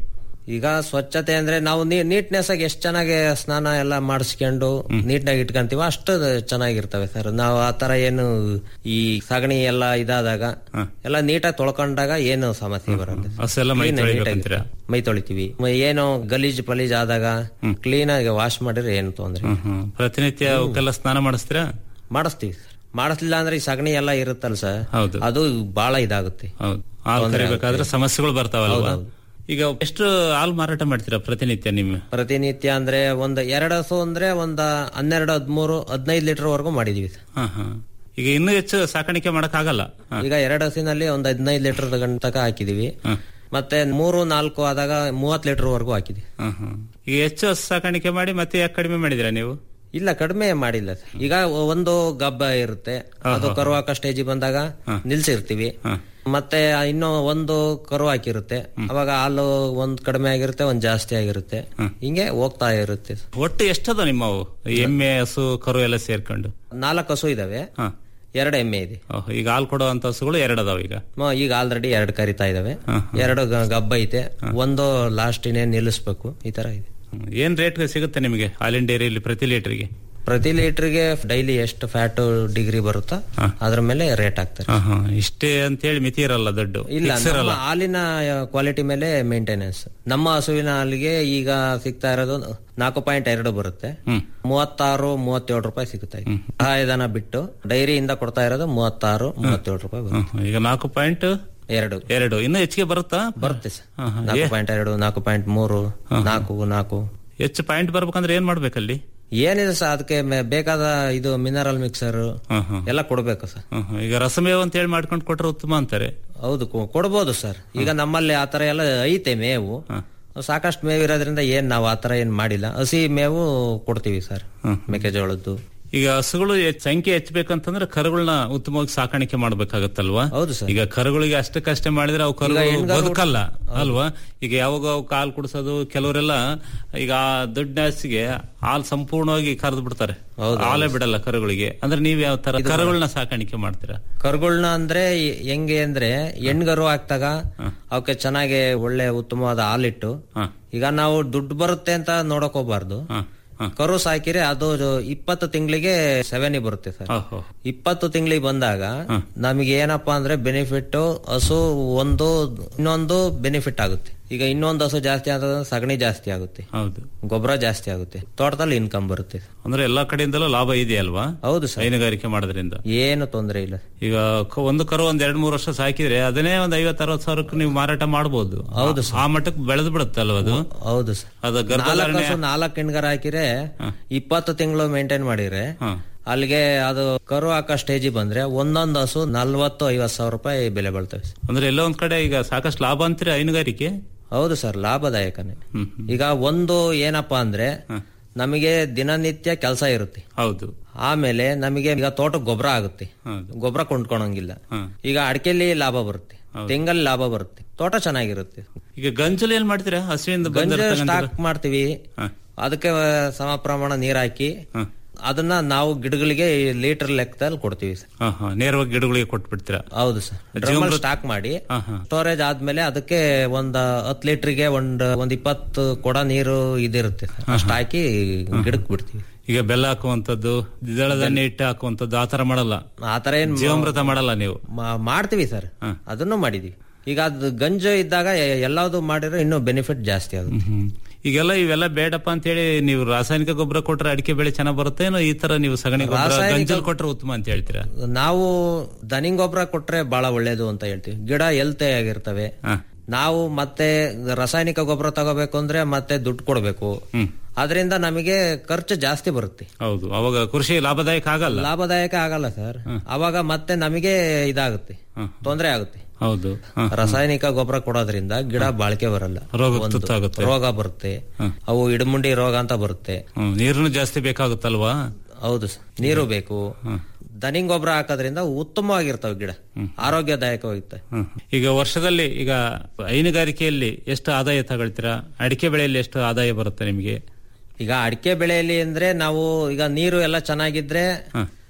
ಈಗ ಸ್ವಚ್ಛತೆ ಅಂದ್ರೆ ನಾವು ನೀಟ್ನೆಸ್ ಆಗಿ ಎಷ್ಟು ಚೆನ್ನಾಗಿ ಸ್ನಾನ ಎಲ್ಲ ಮಾಡಿಸ್ಕೊಂಡು ನೀಟ್ನಾಗಿ ಇಟ್ಕೊಂತೀವ ಅಷ್ಟು ಚೆನ್ನಾಗಿರ್ತವೆ ಸರ್ ನಾವು ಆ ತರ ಏನು ಈ ಸಗಣಿ ಎಲ್ಲ ಇದಾದಾಗ ಎಲ್ಲ ನೀಟಾಗಿ ತೊಳ್ಕೊಂಡಾಗ ಏನು ಸಮಸ್ಯೆ ಬರಲ್ಲ ಹಸೆಲ್ಲ ಮೈ Clean ಆಗಿ ತೊಳಿಬೇಕಂತೀರಾ? ನೀಟಾಗಿ ಮೈ ತೊಳಿತೀವಿ ಮ- ಏನೋ ಗಲೀಜ್ ಪಲೀಜ್ ಆದಾಗ ಕ್ಲೀನ್ ಆಗಿ ವಾಶ್ ಮಾಡಿದ್ರೆ ಏನು ತೊಂದ್ರೆ ಇಲ್ಲ. ಹ್ಮ್ ಪ್ರತಿನಿತ್ಯ ಅವಕ್ಕೆಲ್ಲ ಸ್ನಾನ ಮಾಡಿಸ್ತೀರಾ ಮಾಡಿಸ್ತೀವಿ ಸರ್ ಮಾಡಿಸ್ಲಿಲ್ಲ ಅಂದ್ರೆ ಈ ಸಗಣಿ ಎಲ್ಲ ಇರುತ್ತಲ್ಲ ಸರ್ ಹೌದು. ಅದು ಬಹಳ ಇದಾಗುತ್ತೆ ಹೌದು ಹಾಲು ತೊಂದ್ರೆ ಕರಿಬೇಕಾದ್ರೆ ಆಗುತ್ತೆ. ಸಮಸ್ಯೆಗಳು ಬರ್ತಾವಲ್ವಾ ಹೌದೌದು. ಈಗ ಎಷ್ಟು ಹಾಲು ಮಾರಾಟ ಮಾಡ್ತೀರಾ ಪ್ರತಿನಿತ್ಯ ನಿಮ್ಮ ಪ್ರತಿನಿತ್ಯ ಅಂದ್ರೆ ಒಂದ್ ಎರಡು ಹಸು ಅಂದ್ರೆ ಒಂದ್ ಹನ್ನೆರಡು ಹದ್ಮೂರು ಹದಿನೈದು ಲೀಟರ್ ವರೆಗೂ ಮಾಡಿದೀವಿ ಸರ್ ಹಾ ಹಾ ಈಗ ಇನ್ನೂ ಹೆಚ್ಚು ಸಾಕಾಣಿಕೆ ಮಾಡಕ್ ಆಗಲ್ಲ ಈಗ ಎರಡು ಹಸಿನಲ್ಲಿ ಒಂದ್ ಹದಿನೈದು ಲೀಟರ್ ತನಕ ಹಾಕಿದೀವಿ ಮತ್ತೆ ಮೂರು ನಾಲ್ಕು ಆದಾಗ ಮೂವತ್ ಲೀಟರ್ ವರೆಗೂ ಹಾಕಿದೀವಿ ಈಗ ಹೆಚ್ಚು ಹಸು ಸಾಕಾಣಿಕೆ ಮಾಡಿ ಮತ್ತೆ ಯಾಕೆ ಕಡಿಮೆ ಮಾಡಿದಿರಾ ನೀವು ಇಲ್ಲ ಕಡಿಮೆ ಮಾಡಿಲ್ಲ ಸರ್ ಈಗ ಒಂದು ಗಬ್ಬ ಇರುತ್ತೆ ಅದು ಕರು ಹಾಕೋ ಸ್ಟೇಜ್ ಬಂದಾಗ ನಿಲ್ಸಿರ್ತೀವಿ ಮತ್ತೆ ಇನ್ನೂ ಒಂದು ಕರು ಹಾಕಿರುತ್ತೆ ಅವಾಗ ಹಾಲು ಒಂದ್ ಕಡಿಮೆ ಆಗಿರುತ್ತೆ ಒಂದ್ ಜಾಸ್ತಿ ಆಗಿರುತ್ತೆ ಹಿಂಗೆ ಹೋಗ್ತಾ ಇರುತ್ತೆ ಒಟ್ಟು ಎಷ್ಟದ ನಿಮ್ಮವು ಎಮ್ಮೆ ಹಸು ಕರು ಎಲ್ಲ ಸೇರ್ಕೊಂಡು ನಾಲ್ಕು ಹಸು ಇದಾವೆ ಎರಡು ಎಮ್ಮೆ ಇದೆ ಓಹ್, ಈಗ ಹಾಲು ಕೊಡುವಂತ ಹಸುಗಳು ಎರಡು ಅದಾವ ಈಗ ಮ- ಈಗ ಆಲ್ರೆಡಿ ಎರಡು ಕರಿತಾ ಇದಾವೆ ಎರಡು ಗ- ಗಬ್ಬ ಐತೆ ಒಂದು ಲಾಸ್ಟ್ ಇನ್ನೇನ್ ನಿಲ್ಲಿಸ್ಬೇಕು ಈ ತರ ಇದೆ ಹ್ಮ್. ಏನ್ ರೇಟ್ ಸಿಗುತ್ತೆ ನಿಮಗೆ ಹಾಲಿನ ಡೈರಿಯಲ್ಲಿ ಪ್ರತಿ ಲೀಟರ್ಗೆ ಪ್ರತಿ ಲೀಟರ್ಗೆ ಡೈಲಿ ಎಷ್ಟು ಫ್ಯಾಟ್ ಡಿಗ್ರಿ ಬರುತ್ತಾ ಅದ್ರ ಮೇಲೆ ರೇಟ್ ಆಗ್ತಾರೆ ಇಷ್ಟೇ ಅಂತೇಳಿ ಮಿತಿ ಇರಲ್ಲ ದೊಡ್ಡ ಇಲ್ಲ Fix ನಮ್ಮ ಇರಲ್ಲ ಹಾಲಿನ ಕ್ವಾಲಿಟಿ ಮೇಲೆ ಮೇಂಟೆನೆನ್ಸ್ ನಮ್ಮ ಹಸುವಿನ ಹಾಲಿಗೆ ಈಗ ಸಿಗ್ತಾ ಇರೋದು ನಾಲ್ಕು ಪಾಯಿಂಟ್ ಎರಡು ಬರುತ್ತೆ ಮೂವತ್ತಾರು ಮೂವತ್ತೇಳು ರೂಪಾಯಿ ಸಿಗುತ್ತಾ ಇದೆ ಸಹಾಯಧನ ಬಿಟ್ಟು ಡೈರಿಯಿಂದ ಕೊಡ್ತಾ ಇರೋದು ಮೂವತ್ತಾರು ಮೂವತ್ತೇಳು ರೂಪಾಯಿ ಬರುತ್ತೆ ಹ್ಮ್. ಈಗ ನಾಲ್ಕು ಪಾಯಿಂಟ್ ಎರಡು ಎರಡು ಇನ್ನು ಹೆಚ್ಚಿಗೆ ಬರುತ್ತಾ ಬರುತ್ತೆ ಸರ್ ಹಾ, ಹಾ. ನಾಲ್ಕು ಏ- ಪಾಯಿಂಟ್ ಎರಡು ನಾಲ್ಕು ಪಾಯಿಂಟ್ ಮೂರು ನಾಲ್ಕು ನಾಲ್ಕು ಹೆಚ್ಚು ಪಾಯಿಂಟ್ ಬರ್ಬೇಕಂದ್ರೆ ಏನ್ ಮಾಡ್ಬೇಕಲ್ಲಿ ಏನಿದೆ ಸರ್ ಅದಕ್ಕೆ ಮೆ- ಬೇಕಾದ ಇದು ಮಿನರಲ್ ಮಿಕ್ಸರ್ ಎಲ್ಲ ಕೊಡ್ಬೇಕು ಸರ್ ಹ್ಮ್, ಹ್ಮ್. ಈಗ ರಸಮೇವ್ ಅಂತ ಹೇಳಿ ಮಾಡ್ಕೊಂಡು ಕೊಟ್ರೆ ಉತ್ತಮ ಅಂತಾರೆ ಹೌದು ಕೊ- ಕೊಡ್ಬೋದು ಸರ್ ಈಗ ನಮ್ಮಲ್ಲಿ ಆತರ ಎಲ್ಲ ಐತೆ ಮೇವು ಸಾಕಷ್ಟು ಮೇವು ಇರೋದ್ರಿಂದ ಏನ್ ನಾವು ಆತರ ಏನ್ ಮಾಡಿಲ್ಲ ಹಸಿ ಮೇವು ಕೊಡ್ತೀವಿ ಸರ್ ಮೆಕ್ಕೆಜೋಳದ್ದು ಈಗ ಹಸುಗಳು ಹೆಚ್ಚ್- ಸಂಖ್ಯೆ ಹೆಚ್ಚಬೇಕಂತಂದ್ರೆ ಕರುಗಳನ್ನ ಉತ್ತಮವಾಗಿ ಸಾಕಾಣಿಕೆ ಮಾಡ್ಬೇಕಾಗತ್ತಲ್ವಾ ಹೌದು ಸರ್ ಈಗ ಕರುಗಳಿಗೆ ಅಷ್ಟಕ್ಕಷ್ಟೇ ಮಾಡಿದ್ರೆ ಅವು ಕರು ಈಗ ಹೆಣ್ಗರು- ಬದುಕಲ್ಲ ಅಲ್ವಾ ಈಗ ಯಾವಾಗ ಅವು ಕಾಲ್ ಕುಡಿಸೋದು ಕೆಲವರೆಲ್ಲ ಈಗ ಆ ದೊಡ್ಡ ಹಸಿಗೆ ಹಾಲು ಸಂಪೂರ್ಣವಾಗಿ ಕರೆದು ಬಿಡ್ತಾರೆ ಹಾಲೇ ಬಿಡಲ್ಲ ಕರುಗಳಿಗೆ ಅಂದ್ರೆ ನೀವ್ ಯಾವ ತರ ಕರುಗಳನ್ನ ಸಾಕಾಣಿಕೆ ಮಾಡ್ತೀರಾ ಕರುಗಳನ್ನ ಅಂದ್ರೆ ಎ- ಹೆಂಗೆ ಅಂದ್ರೆ ಹೆಣ್ಗರು ಹಾಕ್ದಾಗ ಅವಕ್ಕೆ ಚೆನ್ನಾಗಿ ಒಳ್ಳೆ ಉತ್ತಮವಾದ ಹಾಲಿಟ್ಟು ಈಗ ನಾವು ದುಡ್ಡು ಬರುತ್ತೆ ಅಂತ ನೋಡಕ್ ಹೋಗ್ಬಾರ್ದು ಕರು ಸಾಕಿದ್ರೆ ಅದು ಇಪ್ಪತ್ತು ತಿಂಗಳಿಗೆ ಸೆವೆನಿ ಬರುತ್ತೆ ಸರ್ ಇಪ್ಪತ್ತು ತಿಂಗಳಿಗೆ ಬಂದಾಗ ನಮಗೆ ಏನಪ್ಪಾ ಅಂದ್ರೆ ಬೆನಿಫಿಟ್ ಹಸು ಒಂದು ಇನ್ನೊಂದು ಬೆನಿಫಿಟ್ ಆಗುತ್ತೆ ಈಗ ಇನ್ನೊಂದು ಹಸು ಜಾಸ್ತಿ ಆದ್ರೆ ಸಗಣಿ ಜಾಸ್ತಿ ಆಗುತ್ತೆ ಹೌದು ಗೊಬ್ಬರ ಜಾಸ್ತಿ ಆಗುತ್ತೆ ತೋಟದಲ್ಲಿ ಇನ್ಕಮ್ ಬರುತ್ತೆ ಅಂದ್ರೆ ಎಲ್ಲಾ ಕಡೆಯಿಂದಲೂ ಲಾಭ ಇದೆ ಅಲ್ವಾ ಹೌದು ಸರ್ ಹೈನುಗಾರಿಕೆ ಮಾಡೋದ್ರಿಂದ ಏನು ತೊಂದರೆ ಇಲ್ಲ ಈಗ ಕ- ಒಂದು ಕರು ಒಂದ್ ಎರಡ್ ಮೂರು ವರ್ಷ ಸಾಕಿದ್ರೆ ಅದನ್ನೇ ಒಂದ್ ಐವತ್ ಅರವತ್ ಸಾವಿರಕ್ಕೆ ನೀವು ಮಾರಾಟ ಮಾಡಬಹುದು ಹೌದು ಆ ಮಟ್ಟಕ್ಕೆ ಬೆಳೆದು ಬಿಡುತ್ತೆ ಅಲ್ವಾ ಅದು ಹೌದು ಸರ್ ಅದು ನಾಲ್ಕು ಗರ್ಭಧಾರಣೆ ಹಸು ನಾಲ್ಕು ಹೆಣ್ಗರ ಹಾಕಿದ್ರೆ ಇಪ್ಪತ್ತು ತಿಂಗಳು ಮೇಂಟೈನ್ ಮಾಡಿದ್ರೆ ಅಲ್ಲಿಗೆ ಅದು ಕರು ಹಾಕೋ ಸ್ಟೇಜ್ ಬಂದ್ರೆ ಒಂದೊಂದು ಹಸು ನಲ್ವತ್ತು ಐವತ್ತು ಸಾವಿರ ರೂಪಾಯಿ ಬೆಲೆ ಬೀಳ್ತವೆ ಅಂದ್ರೆ ಎಲ್ಲೋ ಒಂದ್ ಕಡೆ ಈಗ ಸಾಕಷ್ಟು ಲಾಭ ಅಂತೀರ ಹೈನುಗಾರಿಕೆ ಹೌದು ಸರ್ ಲಾಭದಾಯಕನೇ ಈಗ ಒಂದು ಏನಪ್ಪಾ ಅಂದ್ರೆ ನಮಗೆ ದಿನನಿತ್ಯ ಕೆಲಸ ಇರುತ್ತೆ ಹೌದು ಆಮೇಲೆ ನಮಗೆ ಈಗ ತೋಟಕ್ಕೆ ಗೊಬ್ಬರ ಆಗುತ್ತೆ ಗೊಬ್ಬರ ಕೊಂಡ್ಕೊಳಂಗಿಲ್ಲ ಈಗ ಅಡಿಕೆಲಿ ಲಾಭ ಬರುತ್ತೆ ತೆಂಗಲ್ಲಿ ಲಾಭ ಬರುತ್ತೆ ತೋಟ ಚೆನ್ನಾಗಿರುತ್ತೆ ಈಗ ಗಂಜಲು ಏನ್ ಮಾಡ್ತೀರಾ ಹಸುವಿಂದ ಗಂಜ ಬಂದಿರತಕ್ಕಂಥ- ಸ್ಟಾಕ್ ಮಾಡ್ತೀವಿ ಅದಕ್ಕೆ ಸಮ ಪ್ರಮಾಣ ನೀರ್ ಹಾಕಿ ಅದನ್ನ ನಾವು ಗಿಡಗಳಿಗೆ ಲೀಟರ್ ಲೆಕ್ಕದಲ್ಲಿ ಕೊಡ್ತೀವಿ ಸರ್ ಹಾ, ಹಾ, ನೇರವಾಗಿ ಗಿಡಗಳಿಗೆ ಕೊಟ್ಬಿಡ್ತೀರಾ ಹೌದು ಸರ್ ಜೀವಾಮೃತ- ಸ್ಟಾಕ್ ಮಾಡಿ ಹಾ, ಹಾ. ಸ್ಟೋರೇಜ್ ಆದ್ಮೇಲೆ ಅದಕ್ಕೆ ಒಂದ್ ಹತ್ ಲೀಟರ್ಗೆ ಒಂದ್ ಒಂದ್ ಇಪ್ಪತ್ತು ಕೊಡ ನೀರು ಇದಿರುತ್ತೆ ಸರ್. ಅಷ್ಟ್ ಹಾಕಿ ಗಿಡಕ್ಕೆ ಬಿಡ್ತೀವಿ ಈಗ ಬೆಲ್ಲ ಹಾಕುವಂತದ್ದು ದ್ವಿದಳಧಾನ್ಯ ಹಿಟ್ಟು ಹಾಕುವಂತದ್ದು ಆತರ ಮಾಡಲ್ಲ ಆತರ ಏನ್ ಜೀವಾಮೃತ ಮಾಡಲ್ಲ ನೀವು ಮಾ- ಮಾಡ್ತೀವಿ ಸರ್ ಅದನ್ನು ಮಾಡಿದೀವಿ ಈಗ ಅದು ಗಂಜು ಇದ್ದಾಗ ಎ- ಎಲ್ಲಾವುದು ಮಾಡಿದ್ರೆ ಇನ್ನೂ ಬೆನಿಫಿಟ್ ಜಾಸ್ತಿ ಆಗುತ್ತೆ ಹ್ಮ್. ಈಗೆಲ್ಲ ಇವೆಲ್ಲ ಬೇಡಪ್ಪ ಅಂತ ಹೇಳಿ ನೀವು ರಾಸಾಯನಿಕ ಗೊಬ್ಬರ ಕೊಟ್ರೆ ಅಡಿಕೆ ಬೆಳೆ ಚೆನ್ನಾಗ್ ಬರುತ್ತೆ ಏನೋ ಈ ತರ ನೀವು ಸಗಣಿ ಗೊಬ್ಬರ ರಾಸಾಯನಿಕ- ಗಂಜಲ್ ಕೊಟ್ರೆ ಉತ್ತಮ ಅಂತ ಹೇಳ್ತೀರಾ ನಾವು ದನಿ ಗೊಬ್ಬರ ಕೊಟ್ರೆ ಬಹಳ ಒಳ್ಳೇದು ಅಂತ ಹೇಳ್ತೀವಿ ಗಿಡ ಹೆಲ್ತಿ ಆಗಿರ್ತವೆ ನಾವು ಮತ್ತೆ ರಾಸಾಯನಿಕ ಗೊಬ್ಬರ ತಗೋಬೇಕು ಅಂದ್ರೆ ಮತ್ತೆ ದುಡ್ಡು ಕೊಡ್ಬೇಕು ಅದರಿಂದ ನಮಗೆ ಖರ್ಚು ಜಾಸ್ತಿ ಬರುತ್ತೆ ಹೌದು ಅವಾಗ ಕೃಷಿ ಲಾಭದಾಯಕ ಆಗಲ್ಲ ಲಾಭದಾಯಕ ಆಗಲ್ಲ ಸರ್ ಅವಾಗ ಮತ್ತೆ ನಮಗೆ ಇದಾಗುತ್ತೆ ತೊಂದರೆ ಆಗುತ್ತೆ ಹೌದು ಹ. ರಾಸಾಯನಿಕ ಗೊಬ್ಬರ ಕೊಡೋದ್ರಿಂದ ಗಿಡ ಬಾಳಿಕೆ ಬರಲ್ಲ ರೋಗ ಒಂದು ತುತ್ತಾಗುತ್ತೆ. ರೋಗ ಬರುತ್ತೆ ಅವು ಇಡಮುಂಡಿ ರೋಗ ಅಂತ ಬರುತ್ತೆ ಹ್ಮ್, ನೀರನ್ನು ಜಾಸ್ತಿ ಬೇಕಾಗುತ್ತಲ್ವಾ ಹೌದು ಸರ್ ನೀರು ಬೇಕು ದನಿ ಗೊಬ್ಬರ ಹಾಕೋದ್ರಿಂದ ಉತ್ತಮವಾಗಿರ್ತವೆ ಗಿಡ ಆರೋಗ್ಯದಾಯಕವಾಗಿರ್ತವೆ ಹ್ಮ್. ಈಗ ವರ್ಷದಲ್ಲಿ ಈಗ ಹೈನುಗಾರಿಕೆಯಲ್ಲಿ ಎಷ್ಟು ಆದಾಯ ತಗೊಳ್ತೀರಾ ಅಡಿಕೆ ಬೆಳೆಯಲ್ಲಿ ಎಷ್ಟು ಆದಾಯ ಬರುತ್ತೆ ನಿಮಗೆ ಈಗ ಅಡಿಕೆ ಬೆಳೆಯಲ್ಲಿ ಅಂದ್ರೆ ನಾವು ಈಗ ನೀರು ಎಲ್ಲ ಚೆನ್ನಾಗಿದ್ರೆ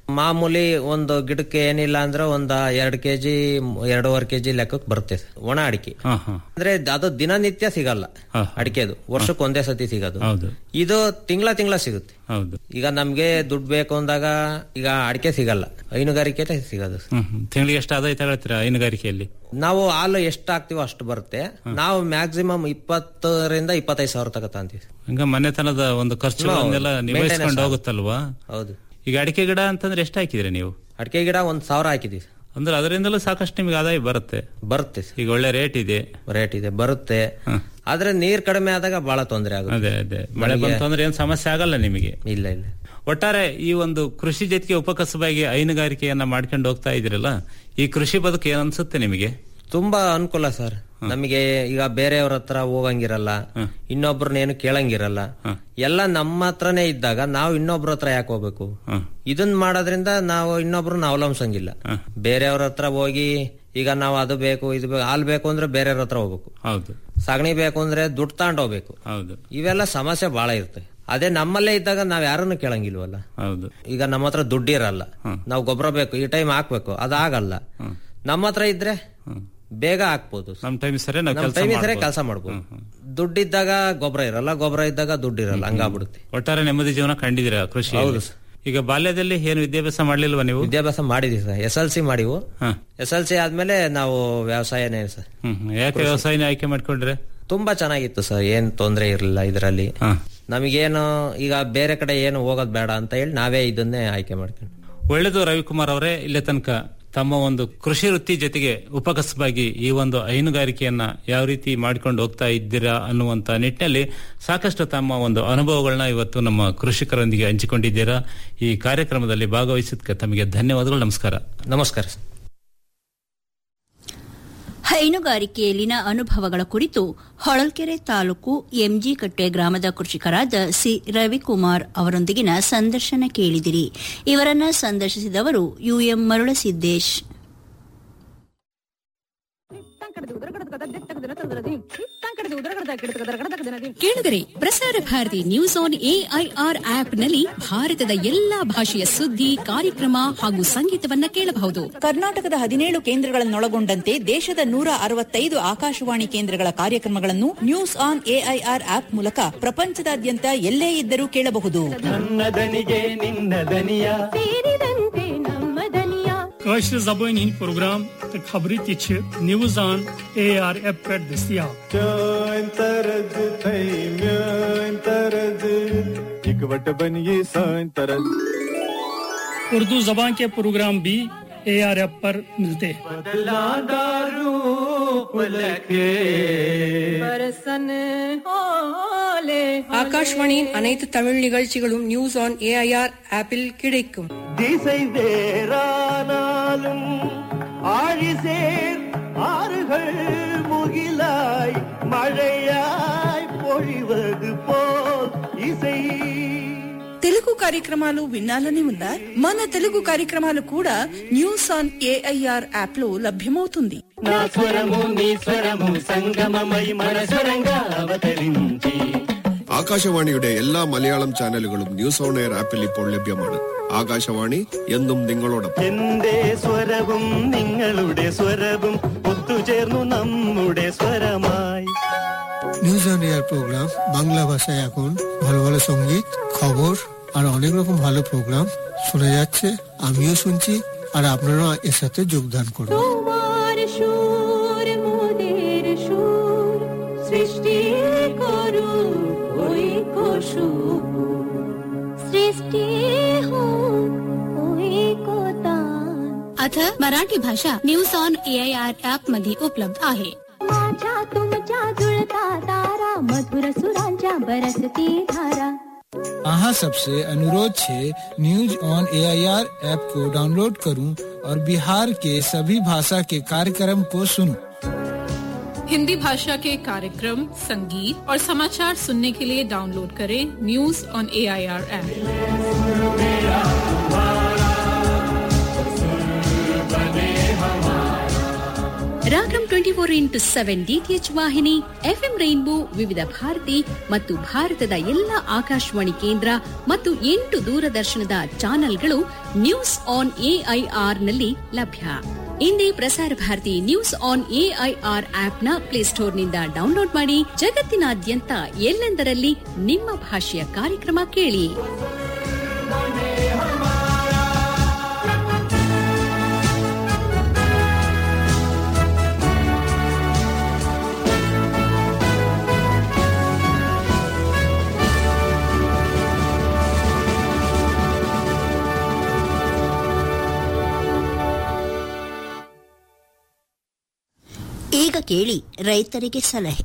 ಮಾಮೂಲಿ ಒಂದು ಗಿಡಕ್ಕೆ ಏನಿಲ್ಲ ಅಂದ್ರೆ ಒಂದ ಎರಡ್ ಕೆಜಿ ಎರಡೂವರೆ ಕೆಜಿ ಲೆಕ್ಕಕ್ಕೆ ಬರುತ್ತೆ ಒಣ ಅಡಿಕೆ ಹಾ ಹಾ ಅಂದ್ರೆ ಅದು ದಿನನಿತ್ಯ ಸಿಗಲ್ಲ ಅಡಿಕೆದು ವರ್ಷಕ್ಕೆ ಒಂದೇ ಸತಿ ಸಿಗೋದು ಹೌದು ಇದು ತಿಂಗಳ ತಿಂಗಳ ಸಿಗುತ್ತೆ ಹೌದು ಈಗ ನಮ್ಗೆ ದುಡ್ಡು ಬೇಕು ಅಂದಾಗ ಈಗ ಅಡಿಕೆ ಸಿಗಲ್ಲ ಹೈನುಗಾರಿಕೆ ಸಿಗೋದು ಹ್ಮ್ ಹ್ಮ್. ತಿಂಗಳಿಗೆ ಎಷ್ಟು ಆದಾಯ ತಗೊಳ್ತೀರಾ ಹೈನುಗಾರಿಕೆಯಲ್ಲಿ ನಾವು ಹಾಲು ಎಷ್ಟು ಹಾಕ್ತಿವೋ ಅಷ್ಟು ಬರುತ್ತೆ ನಾವು ಮ್ಯಾಕ್ಸಿಮಮ್ ಇಪ್ಪತ್ತರಿಂದ ಇಪ್ಪತ್ತೈದು ಸಾವಿರ ತಗತಾಂತೀವಿ ಹಂಗ ಮನೆತನದ ಒಂದು ಖರ್ಚುಗಳನ್ನೆಲ್ಲ ಹೌದು. ನಿಭಾಯಿಸ್ಕೊಂಡು Maintenance ಹೋಗುತ್ತಲ್ವಾ ಹೌದು ಈಗ ಅಡಿಕೆ ಗಿಡ ಅಂತಂದ್ರೆ ಎಷ್ಟು ಹಾಕಿದ್ರಿ ನೀವು ಅಡಿಕೆ ಗಿಡ ಒಂದ್ ಸಾವಿರ ಹಾಕಿದೀವಿ ಅಂದ್ರೆ ಅದರಿಂದಲೂ ಸಾಕಷ್ಟು ನಿಮ್ಗೆ ಆದಾಯ ಬರುತ್ತೆ ಬರುತ್ತೆ ಈಗ ಒಳ್ಳೆ ರೇಟ್ ಇದೆ ರೇಟ್ ಇದೆ ಬರುತ್ತೆ ಆದ್ರೆ ನೀರ್ ಕಡಿಮೆ ಆದಾಗ ಬಹಳ ತೊಂದರೆ ಆಗುತ್ತೆ ಅದೇ ಅದೇ ಮಳೆ ನಮಗೆ- ಬಂತು ಅಂದ್ರೆ ಏನ್ ಸಮಸ್ಯೆ ಆಗಲ್ಲ ನಿಮಗೆ ಇಲ್ಲ ಇಲ್ಲ ಒಟ್ಟಾರೆ ಈ ಒಂದು ಕೃಷಿ ಜೊತೆಗೆ ಉಪಕಸಬಾಗಿ ಹೈನುಗಾರಿಕೆಯನ್ನ ಮಾಡ್ಕೊಂಡು ಹೋಗ್ತಾ ಇದ್ರಲ್ಲ ಈ ಕೃಷಿ ಬದುಕು ಏನ್ ಅನ್ಸುತ್ತೆ ನಿಮಗೆ ತುಂಬಾ ಅನುಕೂಲ ಸರ್ ನಮಗೆ ಈಗ ಬೇರೆಯವ್ರ ಹತ್ರ ಹೋಗಂಗಿರಲ್ಲ ಇನ್ನೊಬ್ರನ್ನ ಏನು ಕೇಳಂಗಿರಲ್ಲ ಎಲ್ಲ ನಮ್ಮ ಹತ್ರನೇ ಇದ್ದಾಗ ನಾವು ಇನ್ನೊಬ್ರ ಹತ್ರ ಯಾಕೆ ಹೋಗ್ಬೇಕು ಇದನ್ ಮಾಡೋದ್ರಿಂದ ನಾವು ಇನ್ನೊಬ್ರನ್ನ ಅವಲಂಬಿಸಂಗಿಲ್ಲ ಬೇರೆಯವ್ರ ಹತ್ರ ಹೋಗಿ ಈಗ ನಾವು ಅದು ಬೇಕು ಇದು ಬೇಕು ಹಾಲ್ ಬೇಕು ಅಂದ್ರೆ ಬೇರೆಯವ್ರ ಹತ್ರ ಹೋಗ್ಬೇಕು ಹೌದು ಸಗಣಿ ಬೇಕು ಅಂದ್ರೆ ದುಡ್ಡು ತಗೊಂಡ್ ಹೋಗ್ಬೇಕು ಹೌದು ಇವೆಲ್ಲ ಸಮಸ್ಯೆ ಬಹಳ ಇರ್ತವೆ ಅದೇ ನಮ್ಮಲ್ಲೇ ಇದ್ದಾಗ ನಾವ್ ಯಾರನ್ನು ಕೇಳಂಗಿಲ್ವಲ್ಲ ಹೌದು ಈಗ ನಮ್ಮ ಹತ್ರ ದುಡ್ಡಿರಲ್ಲ ನಾವು ಗೊಬ್ಬರ ಬೇಕು ಈ ಟೈಮ್ ಹಾಕ್ಬೇಕು ಅದಾಗಲ್ಲ ನಮ್ಮ ಹತ್ರ ಇದ್ರೆ ಬೇಗ ಹಾಕ್ಬೋದು ನಮ್ ಟೈಮ್ ಸರಿ ನಾವು ನಮ್ ಕೆಲಸ ಟೈಮ್ ಇದ್ರೆ ಕೆಲಸ ಮಾಡ್ಬೋದು ದುಡ್ಡಿದ್ದಾಗ ಗೊಬ್ಬರ ಇರಲ್ಲ ಗೊಬ್ಬರ ಇದ್ದಾಗ ದುಡ್ಡು ಇರಲ್ಲ ಹಂಗಾಗ್ಬಿಡುತ್ತೆ ಒಟ್ಟಾರೆ ನೆಮ್ಮದಿ ಜೀವನ ಕಂಡಿದ್ದೀರಾ ಕೃಷಿ ಹೌದು ಈಗ ಬಾಲ್ಯದಲ್ಲಿ ಏನು ವಿದ್ಯಾಭ್ಯಾಸ ಮಾಡ್ಲಿಲ್ವಾ ನೀವು ವಿದ್ಯಾಭ್ಯಾಸ ಮಾಡಿದೀವಿ ಸರ್ ಎಸ್ ಎಲ್ ಸಿ ಮಾಡಿವು ಎಸ್ ಎಲ್ ಸಿ ಆದ್ಮೇಲೆ ನಾವು ವ್ಯವಸಾಯನೇ ಸರ್ ಹ್ಮ್ ಹ್ಮ್. ಯಾಕೆ ವ್ಯವಸಾಯನ ಆಯ್ಕೆ ಮಾಡ್ಕೊಂಡ್ರೆ ತುಂಬಾ ಚೆನ್ನಾಗಿತ್ತು ಸರ್ ಏನ್ ತೊಂದರೆ ಇರಲಿಲ್ಲ ಇದರಲ್ಲಿ ನಮಗೇನು ಈಗ ಬೇರೆ ಕಡೆ ಏನು ಹೋಗೋದ್ ಬೇಡ ಅಂತ ಹೇಳಿ ನಾವೇ ಇದನ್ನೇ ಆಯ್ಕೆ ಮಾಡ್ಕೊಂಡು ಒಳ್ಳೆದು ರವಿಕುಮಾರ್ ಅವರೇ ಇಲ್ಲೇ ತನಕ ತಮ್ಮ ಒಂದು ಕೃಷಿ ವೃತ್ತಿ ಜೊತೆಗೆ ಉಪಕಸಬಾಗಿ ಈ ಒಂದು ಹೈನುಗಾರಿಕೆಯನ್ನ ಯಾವ ರೀತಿ ಮಾಡ್ಕೊಂಡು ಹೋಗ್ತಾ ಇದ್ದೀರಾ ಅನ್ನುವಂತ ನಿಟ್ಟಿನಲ್ಲಿ ಸಾಕಷ್ಟು ತಮ್ಮ ಒಂದು ಅನುಭವಗಳನ್ನ ಇವತ್ತು ನಮ್ಮ ಕೃಷಿಕರೊಂದಿಗೆ ಹಂಚಿಕೊಂಡಿದ್ದೀರಾ ಈ ಕಾರ್ಯಕ್ರಮದಲ್ಲಿ ಭಾಗವಹಿಸಿದ್ದಕ್ಕೆ ತಮಗೆ ಧನ್ಯವಾದಗಳು ನಮಸ್ಕಾರ ನಮಸ್ಕಾರ ಹೈನುಗಾರಿಕೆಯಲ್ಲಿನ ಅನುಭವಗಳ ಕುರಿತು ಹೊಳಲ್ಕೆರೆ ತಾಲೂಕು ಎಂಜಿ ಕಟ್ಟೆ ಗ್ರಾಮದ ಕೃಷಿಕರಾದ ಸಿ ರವಿಕುಮಾರ್ ಅವರೊಂದಿಗಿನ ಸಂದರ್ಶನ ಕೇಳಿದಿರಿ ಇವರನ್ನ ಸಂದರ್ಶಿಸಿದವರು ಯುಎಂ ಮರುಳಸಿದ್ದೇಶ್ ಕೇಳಿದರೆ ಪ್ರಸಾರ ಭಾರತಿ ನ್ಯೂಸ್ ಆನ್ ಎಐಆರ್ ಆಪ್ನಲ್ಲಿ ಭಾರತದ ಎಲ್ಲಾ ಭಾಷೆಯ ಸುದ್ದಿ ಕಾರ್ಯಕ್ರಮ ಹಾಗೂ ಸಂಗೀತವನ್ನ ಕೇಳಬಹುದು ಕರ್ನಾಟಕದ ಹದಿನೇಳು ಕೇಂದ್ರಗಳನ್ನೊಳಗೊಂಡಂತೆ ದೇಶದ ನೂರ ಅರವತ್ತೈದು ಆಕಾಶವಾಣಿ ಕೇಂದ್ರಗಳ ಕಾರ್ಯಕ್ರಮಗಳನ್ನು ನ್ಯೂಸ್ ಆನ್ ಎಐಆರ್ ಆಪ್ ಮೂಲಕ ಪ್ರಪಂಚದಾದ್ಯಂತ ಎಲ್ಲೇ ಇದ್ದರೂ ಕೇಳಬಹುದು ನನ್ನ ದನಿಗೆ ನಿನ್ನ ದನಿಯ ಸೇರಿದಂತೆ ನಮ್ಮ ದನಿಯ کٲشِر زبٲنۍ ہٕنٛدۍ پروگرام تہٕ خبرٕ تہِ چھِ نِوٕز آن اے آر ایپ پٮ۪ٹھ دٔستیاب چٲنۍ طرز تھے میٲنۍ طرز اکوٹ بنیے سٲنۍ طرز اردو زبان کے پروگرام بھی اے آر ایپ پر ملتے ہیں ஆகாஷ்வாணியின் அனைத்து தமிழ் நிகழ்ச்சிகளும் நியூஸ் ஆன் ஏஐஆர் ஆப்பில் கிடைக்கும் திசை வேறானாலும் ஆழிசேர் ஆறுகள் முகிலாய் மழையாய் பொழிவது போல் இசை తెలుగు కార్యక్రమాలు వినాలని ఉందా మన తెలుగు కార్యక్రమాలు కూడా న్యూస్ ఆన్ ఏఐఆర్ యాప్ లో లభ్యమవుతుంది నా స్వరము నీ స్వరము సంగమమై మన స్వరంగా అవతరించి ആകാശവാണിയുടെ എല്ലാ മലയാളം ചാനലുകളും ന്യൂസ് ഓൺ എയർ ആപ്പിൽ ഇപ്പോൾ ലഭ്യമാണ് ആകാശവാണി എന്നും നിങ്ങളോടൊപ്പം എന്റെ സ്വരവും നിങ്ങളുടെ സ്വരവും ഒത്തുചേർന്നു നമ്മുടെ സ്വരമായി news on air program Bangla ভাষায় এখন ভালো ভালো সঙ্গীত খবর আর অনেক রকম ভালো প্রোগ্রাম শোনা যাচ্ছে আমিও শুনছি আর আপনারা এর সাথে যোগদান করুন তোমার সুর মোদের সুর সৃষ্টি করু ওই সুর सृष्टी हो अथ मराठी भाषा न्यूज ऑन एआयआर ऍप मध्ये उपलब्ध आहे माझ्या तुमच्या जुळता तारा मधुर सुरांच्या बरसती धारा अहाँ सबसे अनुरोध छे न्यूज ऑन एआईआर ऐप को डाउनलोड करूं और बिहार के सभी भाषा के कार्यक्रम को सुनूं। हिंदी भाषा के कार्यक्रम संगीत और समाचार सुनने के लिए डाउनलोड करें news on A I R Ragam twenty four into seven DTH ವಾಹಿನಿ ಎಫ್ಎಂ ರೈನ್ಬೋ ವಿವಿಧ ಭಾರತಿ ಮತ್ತು ಭಾರತದ ಎಲ್ಲ ಆಕಾಶವಾಣಿ ಕೇಂದ್ರ ಮತ್ತು ಎಂಟು ದೂರದರ್ಶನದ ಚಾನೆಲ್ಗಳು ನ್ಯೂಸ್ ಆನ್ ಎಐಆರ್ ನಲ್ಲಿ ಲಭ್ಯ ಇಂದೇ Prasar Bharati news on AIR ಆಪ್ನ ಪ್ಲೇಸ್ಟೋರ್ನಿಂದ ಡೌನ್ಲೋಡ್ ಮಾಡಿ ಜಗತ್ತಿನಾದ್ಯಂತ ಎಲ್ಲೆಂದರಲ್ಲಿ ನಿಮ್ಮ ಭಾಷೆಯ ಕಾರ್ಯಕ್ರಮ ಕೇಳಿ ಈಗ ಕೇಳಿ ರೈತರಿಗೆ ಸಲಹೆ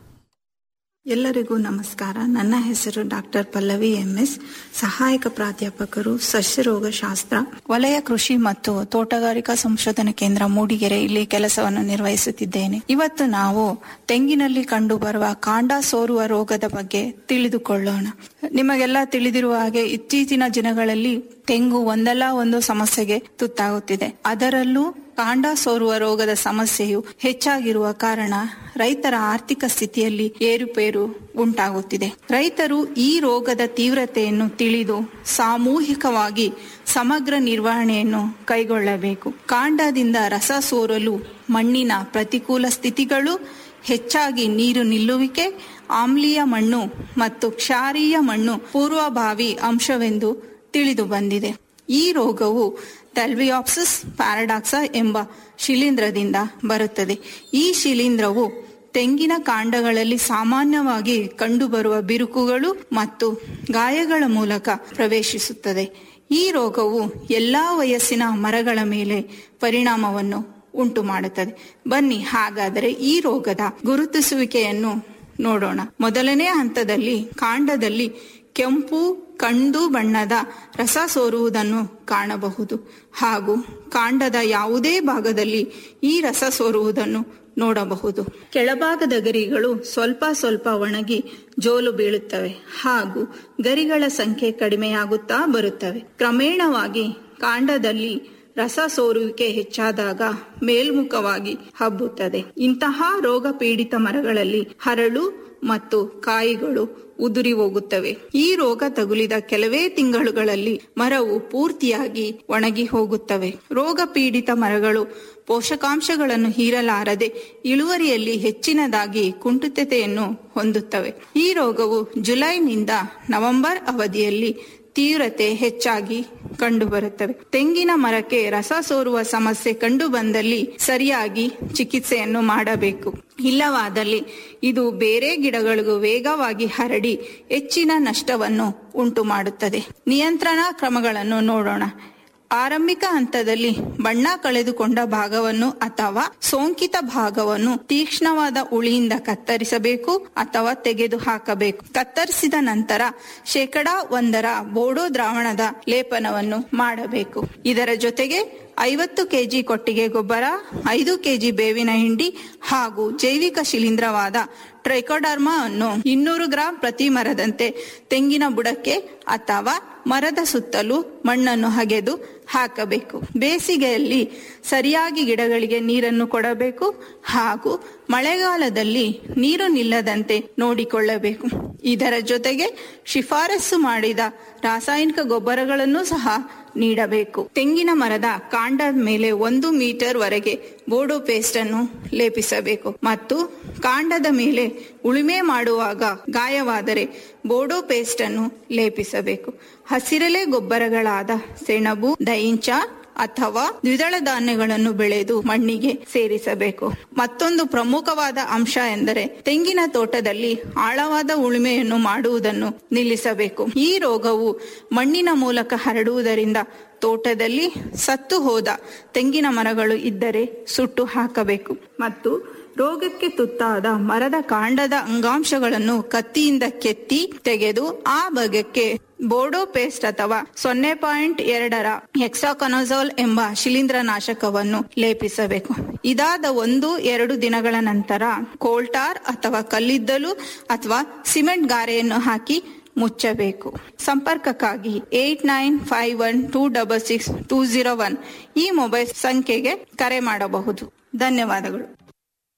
ಎಲ್ಲರಿಗೂ ನಮಸ್ಕಾರ ನನ್ನ ಹೆಸರು ಡಾಕ್ಟರ್ ಪಲ್ಲವಿ ಎಂಎಸ್ ಸಹಾಯಕ ಪ್ರಾಧ್ಯಾಪಕರು ಸಸ್ಯರೋಗಶಾಸ್ತ್ರ ವಲಯ ಕೃಷಿ ಮತ್ತು ತೋಟಗಾರಿಕಾ ಸಂಶೋಧನಾ ಕೇಂದ್ರ ಮೂಡಿಗೆರೆ ಇಲ್ಲಿ ಕೆಲಸವನ್ನು ನಿರ್ವಹಿಸುತ್ತಿದ್ದೇನೆ ಇವತ್ತು ನಾವು ತೆಂಗಿನಲ್ಲಿ ಕಂಡುಬರುವ ಕಾಂಡ ಸೋರುವ ರೋಗದ ಬಗ್ಗೆ ತಿಳಿದುಕೊಳ್ಳೋಣ ನಿಮಗೆಲ್ಲ ತಿಳಿದಿರುವ ಹಾಗೆ ಇತ್ತೀಚಿನ ದಿನಗಳಲ್ಲಿ ತೆಂಗು ಒಂದಲ್ಲ ಒಂದು ಸಮಸ್ಯೆಗೆ ತುತ್ತಾಗುತ್ತಿದೆ ಅದರಲ್ಲೂ ಕಾಂಡ ಸೋರುವ ರೋಗದ ಸಮಸ್ಯೆಯು ಹೆಚ್ಚಾಗಿರುವ ಕಾರಣ ರೈತರ ಆರ್ಥಿಕ ಸ್ಥಿತಿಯಲ್ಲಿ ಏರುಪೇರು ಉಂಟಾಗುತ್ತಿದೆ ರೈತರು ಈ ರೋಗದ ತೀವ್ರತೆಯನ್ನು ತಿಳಿದು ಸಾಮೂಹಿಕವಾಗಿ ಸಮಗ್ರ ನಿರ್ವಹಣೆಯನ್ನು ಕೈಗೊಳ್ಳಬೇಕು ಕಾಂಡದಿಂದ ರಸ ಸೋರಲು ಮಣ್ಣಿನ ಪ್ರತಿಕೂಲ ಸ್ಥಿತಿಗಳು ಹೆಚ್ಚಾಗಿ ನೀರು ನಿಲ್ಲುವಿಕೆ ಆಮ್ಲೀಯ ಮಣ್ಣು ಮತ್ತು ಕ್ಷಾರೀಯ ಮಣ್ಣು ಪೂರ್ವಭಾವಿ ಅಂಶವೆಂದು ತಿಳಿದು ಬಂದಿದೆ ಈ ರೋಗವು ಟೆಲ್ವಿಯಾಪ್ಸಿಸ್ ಪ್ಯಾರಡಾಕ್ಸ ಎಂಬ ಶಿಲೀಂಧ್ರದಿಂದ ಬರುತ್ತದೆ ಈ ಶಿಲೀಂಧ್ರವು ತೆಂಗಿನ ಕಾಂಡಗಳಲ್ಲಿ ಸಾಮಾನ್ಯವಾಗಿ ಕಂಡುಬರುವ ಬಿರುಕುಗಳು ಮತ್ತು ಗಾಯಗಳ ಮೂಲಕ ಪ್ರವೇಶಿಸುತ್ತದೆ ಈ ರೋಗವು ಎಲ್ಲಾ ವಯಸ್ಸಿನ ಮರಗಳ ಮೇಲೆ ಪರಿಣಾಮವನ್ನು ಉಂಟು ಮಾಡುತ್ತದೆ ಬನ್ನಿ ಹಾಗಾದರೆ ಈ ರೋಗದ ಗುರುತಿಸುವಿಕೆಯನ್ನು ನೋಡೋಣ ಮೊದಲನೇ ಹಂತದಲ್ಲಿ ಕಾಂಡದಲ್ಲಿ ಕೆಂಪು ಕಂದು ಬಣ್ಣದ ರಸ ಸೋರುವುದನ್ನು ಕಾಣಬಹುದು ಹಾಗೂ ಕಾಂಡದ ಯಾವುದೇ ಭಾಗದಲ್ಲಿ ಈ ರಸ ಸೋರುವುದನ್ನು ನೋಡಬಹುದು ಕೆಳಭಾಗದ ಗರಿಗಳು ಸ್ವಲ್ಪ ಸ್ವಲ್ಪ ಒಣಗಿ ಜೋಲು ಬೀಳುತ್ತವೆ ಹಾಗೂ ಗರಿಗಳ ಸಂಖ್ಯೆ ಕಡಿಮೆಯಾಗುತ್ತಾ ಬರುತ್ತವೆ ಕ್ರಮೇಣವಾಗಿ ಕಾಂಡದಲ್ಲಿ ರಸ ಸೋರುವಿಕೆ ಹೆಚ್ಚಾದಾಗ ಮೇಲ್ಮುಖವಾಗಿ ಹಬ್ಬುತ್ತದೆ ಇಂತಹ ರೋಗ ಪೀಡಿತ ಮರಗಳಲ್ಲಿ ಹರಳು ಮತ್ತು ಕಾಯಿಗಳು ಉದುರಿ ಹೋಗುತ್ತವೆ ಈ ರೋಗ ತಗುಲಿದ ಕೆಲವೇ ತಿಂಗಳುಗಳಲ್ಲಿ ಮರವು ಪೂರ್ತಿಯಾಗಿ ಒಣಗಿ ಹೋಗುತ್ತವೆ ರೋಗ ಪೀಡಿತ ಮರಗಳು ಪೋಷಕಾಂಶಗಳನ್ನು ಹೀರಲಾರದೆ ಇಳುವರಿಯಲ್ಲಿ ಹೆಚ್ಚಿನದಾಗಿ ಕುಂಠಿತತೆಯನ್ನು ಹೊಂದುತ್ತವೆ ಈ ರೋಗವು ಜುಲೈನಿಂದ ನವೆಂಬರ್ ಅವಧಿಯಲ್ಲಿ ತೀವ್ರತೆ ಹೆಚ್ಚಾಗಿ ಕಂಡುಬರುತ್ತವೆ ತೆಂಗಿನ ಮರಕ್ಕೆ ರಸ ಸೋರುವ ಸಮಸ್ಯೆ ಕಂಡು ಬಂದಲ್ಲಿ ಸರಿಯಾಗಿ ಚಿಕಿತ್ಸೆಯನ್ನು ಮಾಡಬೇಕು ಇಲ್ಲವಾದಲ್ಲಿ ಇದು ಬೇರೆ ಗಿಡಗಳಿಗೂ ವೇಗವಾಗಿ ಹರಡಿ ಹೆಚ್ಚಿನ ನಷ್ಟವನ್ನು ಉಂಟು ಮಾಡುತ್ತದೆ ನಿಯಂತ್ರಣ ಕ್ರಮಗಳನ್ನು ನೋಡೋಣ ಆರಂಭಿಕ ಹಂತದಲ್ಲಿ ಬಣ್ಣ ಕಳೆದುಕೊಂಡ ಭಾಗವನ್ನು ಅಥವಾ ಸೋಂಕಿತ ಭಾಗವನ್ನು ತೀಕ್ಷ್ಣವಾದ ಉಳಿಯಿಂದ ಕತ್ತರಿಸಬೇಕು ಅಥವಾ ತೆಗೆದು ಹಾಕಬೇಕು ಕತ್ತರಿಸಿದ ನಂತರ ಶೇಕಡಾ ಒಂದರ ಬೋಡೋ ದ್ರಾವಣದ ಲೇಪನವನ್ನು ಮಾಡಬೇಕು ಇದರ ಜೊತೆಗೆ ಐವತ್ತು ಕೆಜಿ ಕೊಟ್ಟಿಗೆ ಗೊಬ್ಬರ ಐದು ಕೆಜಿ ಬೇವಿನ ಹಿಂಡಿ ಹಾಗೂ ಜೈವಿಕ ಶಿಲೀಂಧ್ರವಾದ ಟ್ರೈಕೋಡರ್ಮಾ ಅನ್ನು ಇನ್ನೂರು ಗ್ರಾಂ ಪ್ರತಿ ಮರದಂತೆ ತೆಂಗಿನ ಬುಡಕ್ಕೆ ಅಥವಾ ಮರದ ಸುತ್ತಲೂ ಮಣ್ಣನ್ನು ಹಗೆದು ಹಾಕಬೇಕು ಬೇಸಿಗೆಯಲ್ಲಿ ಸರಿಯಾಗಿ ಗಿಡಗಳಿಗೆ ನೀರನ್ನು ಕೊಡಬೇಕು ಹಾಗೂ ಮಳೆಗಾಲದಲ್ಲಿ ನೀರು ನಿಲ್ಲದಂತೆ ನೋಡಿಕೊಳ್ಳಬೇಕು ಇದರ ಜೊತೆಗೆ ಶಿಫಾರಸು ಮಾಡಿದ ರಾಸಾಯನಿಕ ಗೊಬ್ಬರಗಳನ್ನು ಸಹ ನೀಡಬೇಕು ತೆಂಗಿನ ಮರದ ಕಾಂಡದ ಮೇಲೆ ಒಂದು ಮೀಟರ್ ವರೆಗೆ ಬೋಡೋ ಪೇಸ್ಟ್ ಅನ್ನು ಲೇಪಿಸಬೇಕು ಮತ್ತು ಕಾಂಡದ ಮೇಲೆ ಉಳುಮೆ ಮಾಡುವಾಗ ಗಾಯವಾದರೆ ಬೋಡೋ ಪೇಸ್ಟ್ ಅನ್ನು ಲೇಪಿಸಬೇಕು ಹಸಿರೆಲೆ ಗೊಬ್ಬರಗಳಾದ ಸೆಣಬು ದೈಂಚ ಅಥವಾ ದ್ವಿದಳ ಧಾನ್ಯಗಳನ್ನು ಬೆಳೆದು ಮಣ್ಣಿಗೆ ಸೇರಿಸಬೇಕು ಮತ್ತೊಂದು ಪ್ರಮುಖವಾದ ಅಂಶ ಎಂದರೆ ತೆಂಗಿನ ತೋಟದಲ್ಲಿ ಆಳವಾದ ಉಳುಮೆಯನ್ನು ಮಾಡುವುದನ್ನು ನಿಲ್ಲಿಸಬೇಕು ಈ ರೋಗವು ಮಣ್ಣಿನ ಮೂಲಕ ಹರಡುವುದರಿಂದ ತೋಟದಲ್ಲಿ ಸತ್ತು ಹೋದ ತೆಂಗಿನ ಮರಗಳು ಇದ್ದರೆ ಸುಟ್ಟು ಹಾಕಬೇಕು ಮತ್ತು ರೋಗಕ್ಕೆ ತುತ್ತಾದ ಮರದ ಕಾಂಡದ ಅಂಗಾಂಶಗಳನ್ನು ಕತ್ತಿಯಿಂದ ಕೆತ್ತಿ ತೆಗೆದು ಆ ಭಾಗಕ್ಕೆ ಬೋಡೋ ಪೇಸ್ಟ್ ಅಥವಾ ಸೊನ್ನೆ ಪಾಯಿಂಟ್ ಎರಡರ ಹೆಕ್ಸಾಕೊನಜೋಲ್ ಎಂಬ ಶಿಲೀಂಧ್ರನಾಶಕವನ್ನು ಲೇಪಿಸಬೇಕು ಇದಾದ ಒಂದು ಎರಡು ದಿನಗಳ ನಂತರ ಕೋಲ್ಟಾರ್ ಅಥವಾ ಕಲ್ಲಿದ್ದಲು ಅಥವಾ ಸಿಮೆಂಟ್ ಗಾರೆಯನ್ನು ಹಾಕಿ ಮುಚ್ಚಬೇಕು ಸಂಪರ್ಕಕ್ಕಾಗಿ eight nine five one two double six two zero one ಈ ಮೊಬೈಲ್ ಸಂಖ್ಯೆಗೆ ಕರೆ ಮಾಡಬಹುದು ಧನ್ಯವಾದಗಳು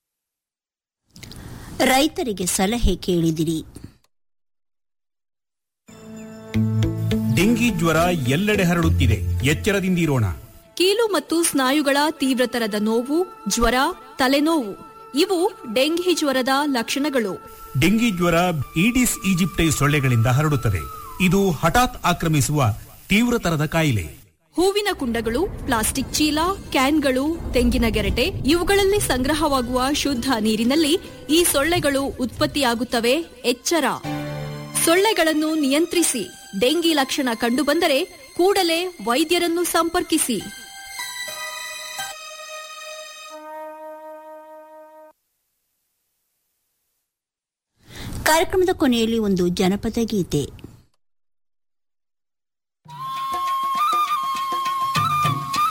ರೈತರಿಗೆ ಸಲಹೆ ಕೇಳಿದಿರಿ ಡೆಂಗಿ ಜ್ವರ ಎಲ್ಲೆಡೆ ಹರಡುತ್ತಿದೆ ಎಚ್ಚರದಿಂದಿರೋಣ ಕೀಲು ಮತ್ತು ಸ್ನಾಯುಗಳ ತೀವ್ರತರದ ನೋವು ಜ್ವರ ತಲೆನೋವು ಇವು ಡೆಂಘಿ ಜ್ವರದ ಲಕ್ಷಣಗಳು ಡೆಂಗಿ ಜ್ವರ ಈಡಿಸ್ ಈಜಿಪ್ಟೈ ಸೊಳ್ಳೆಗಳಿಂದ ಹರಡುತ್ತದೆ ಇದು ಹಠಾತ್ ಆಕ್ರಮಿಸುವ ತೀವ್ರತರದ ಕಾಯಿಲೆ ಹೂವಿನ ಕುಂಡಗಳು ಪ್ಲಾಸ್ಟಿಕ್ ಚೀಲ ಕ್ಯಾನ್ಗಳು ತೆಂಗಿನ ಗೆರಟೆ ಇವುಗಳಲ್ಲಿ ಸಂಗ್ರಹವಾಗುವ ಶುದ್ಧ ನೀರಿನಲ್ಲಿ ಈ ಸೊಳ್ಳೆಗಳು ಉತ್ಪತ್ತಿಯಾಗುತ್ತವೆ ಎಚ್ಚರ ಸೊಳ್ಳೆಗಳನ್ನು ನಿಯಂತ್ರಿಸಿ ಡೆಂಗಿ ಲಕ್ಷಣ ಕಂಡುಬಂದರೆ ಕೂಡಲೇ ವೈದ್ಯರನ್ನು ಸಂಪರ್ಕಿಸಿ ಕಾರ್ಯಕ್ರಮದ ಕೊನೆಯಲ್ಲಿ ಒಂದು ಜನಪದ ಗೀತೆ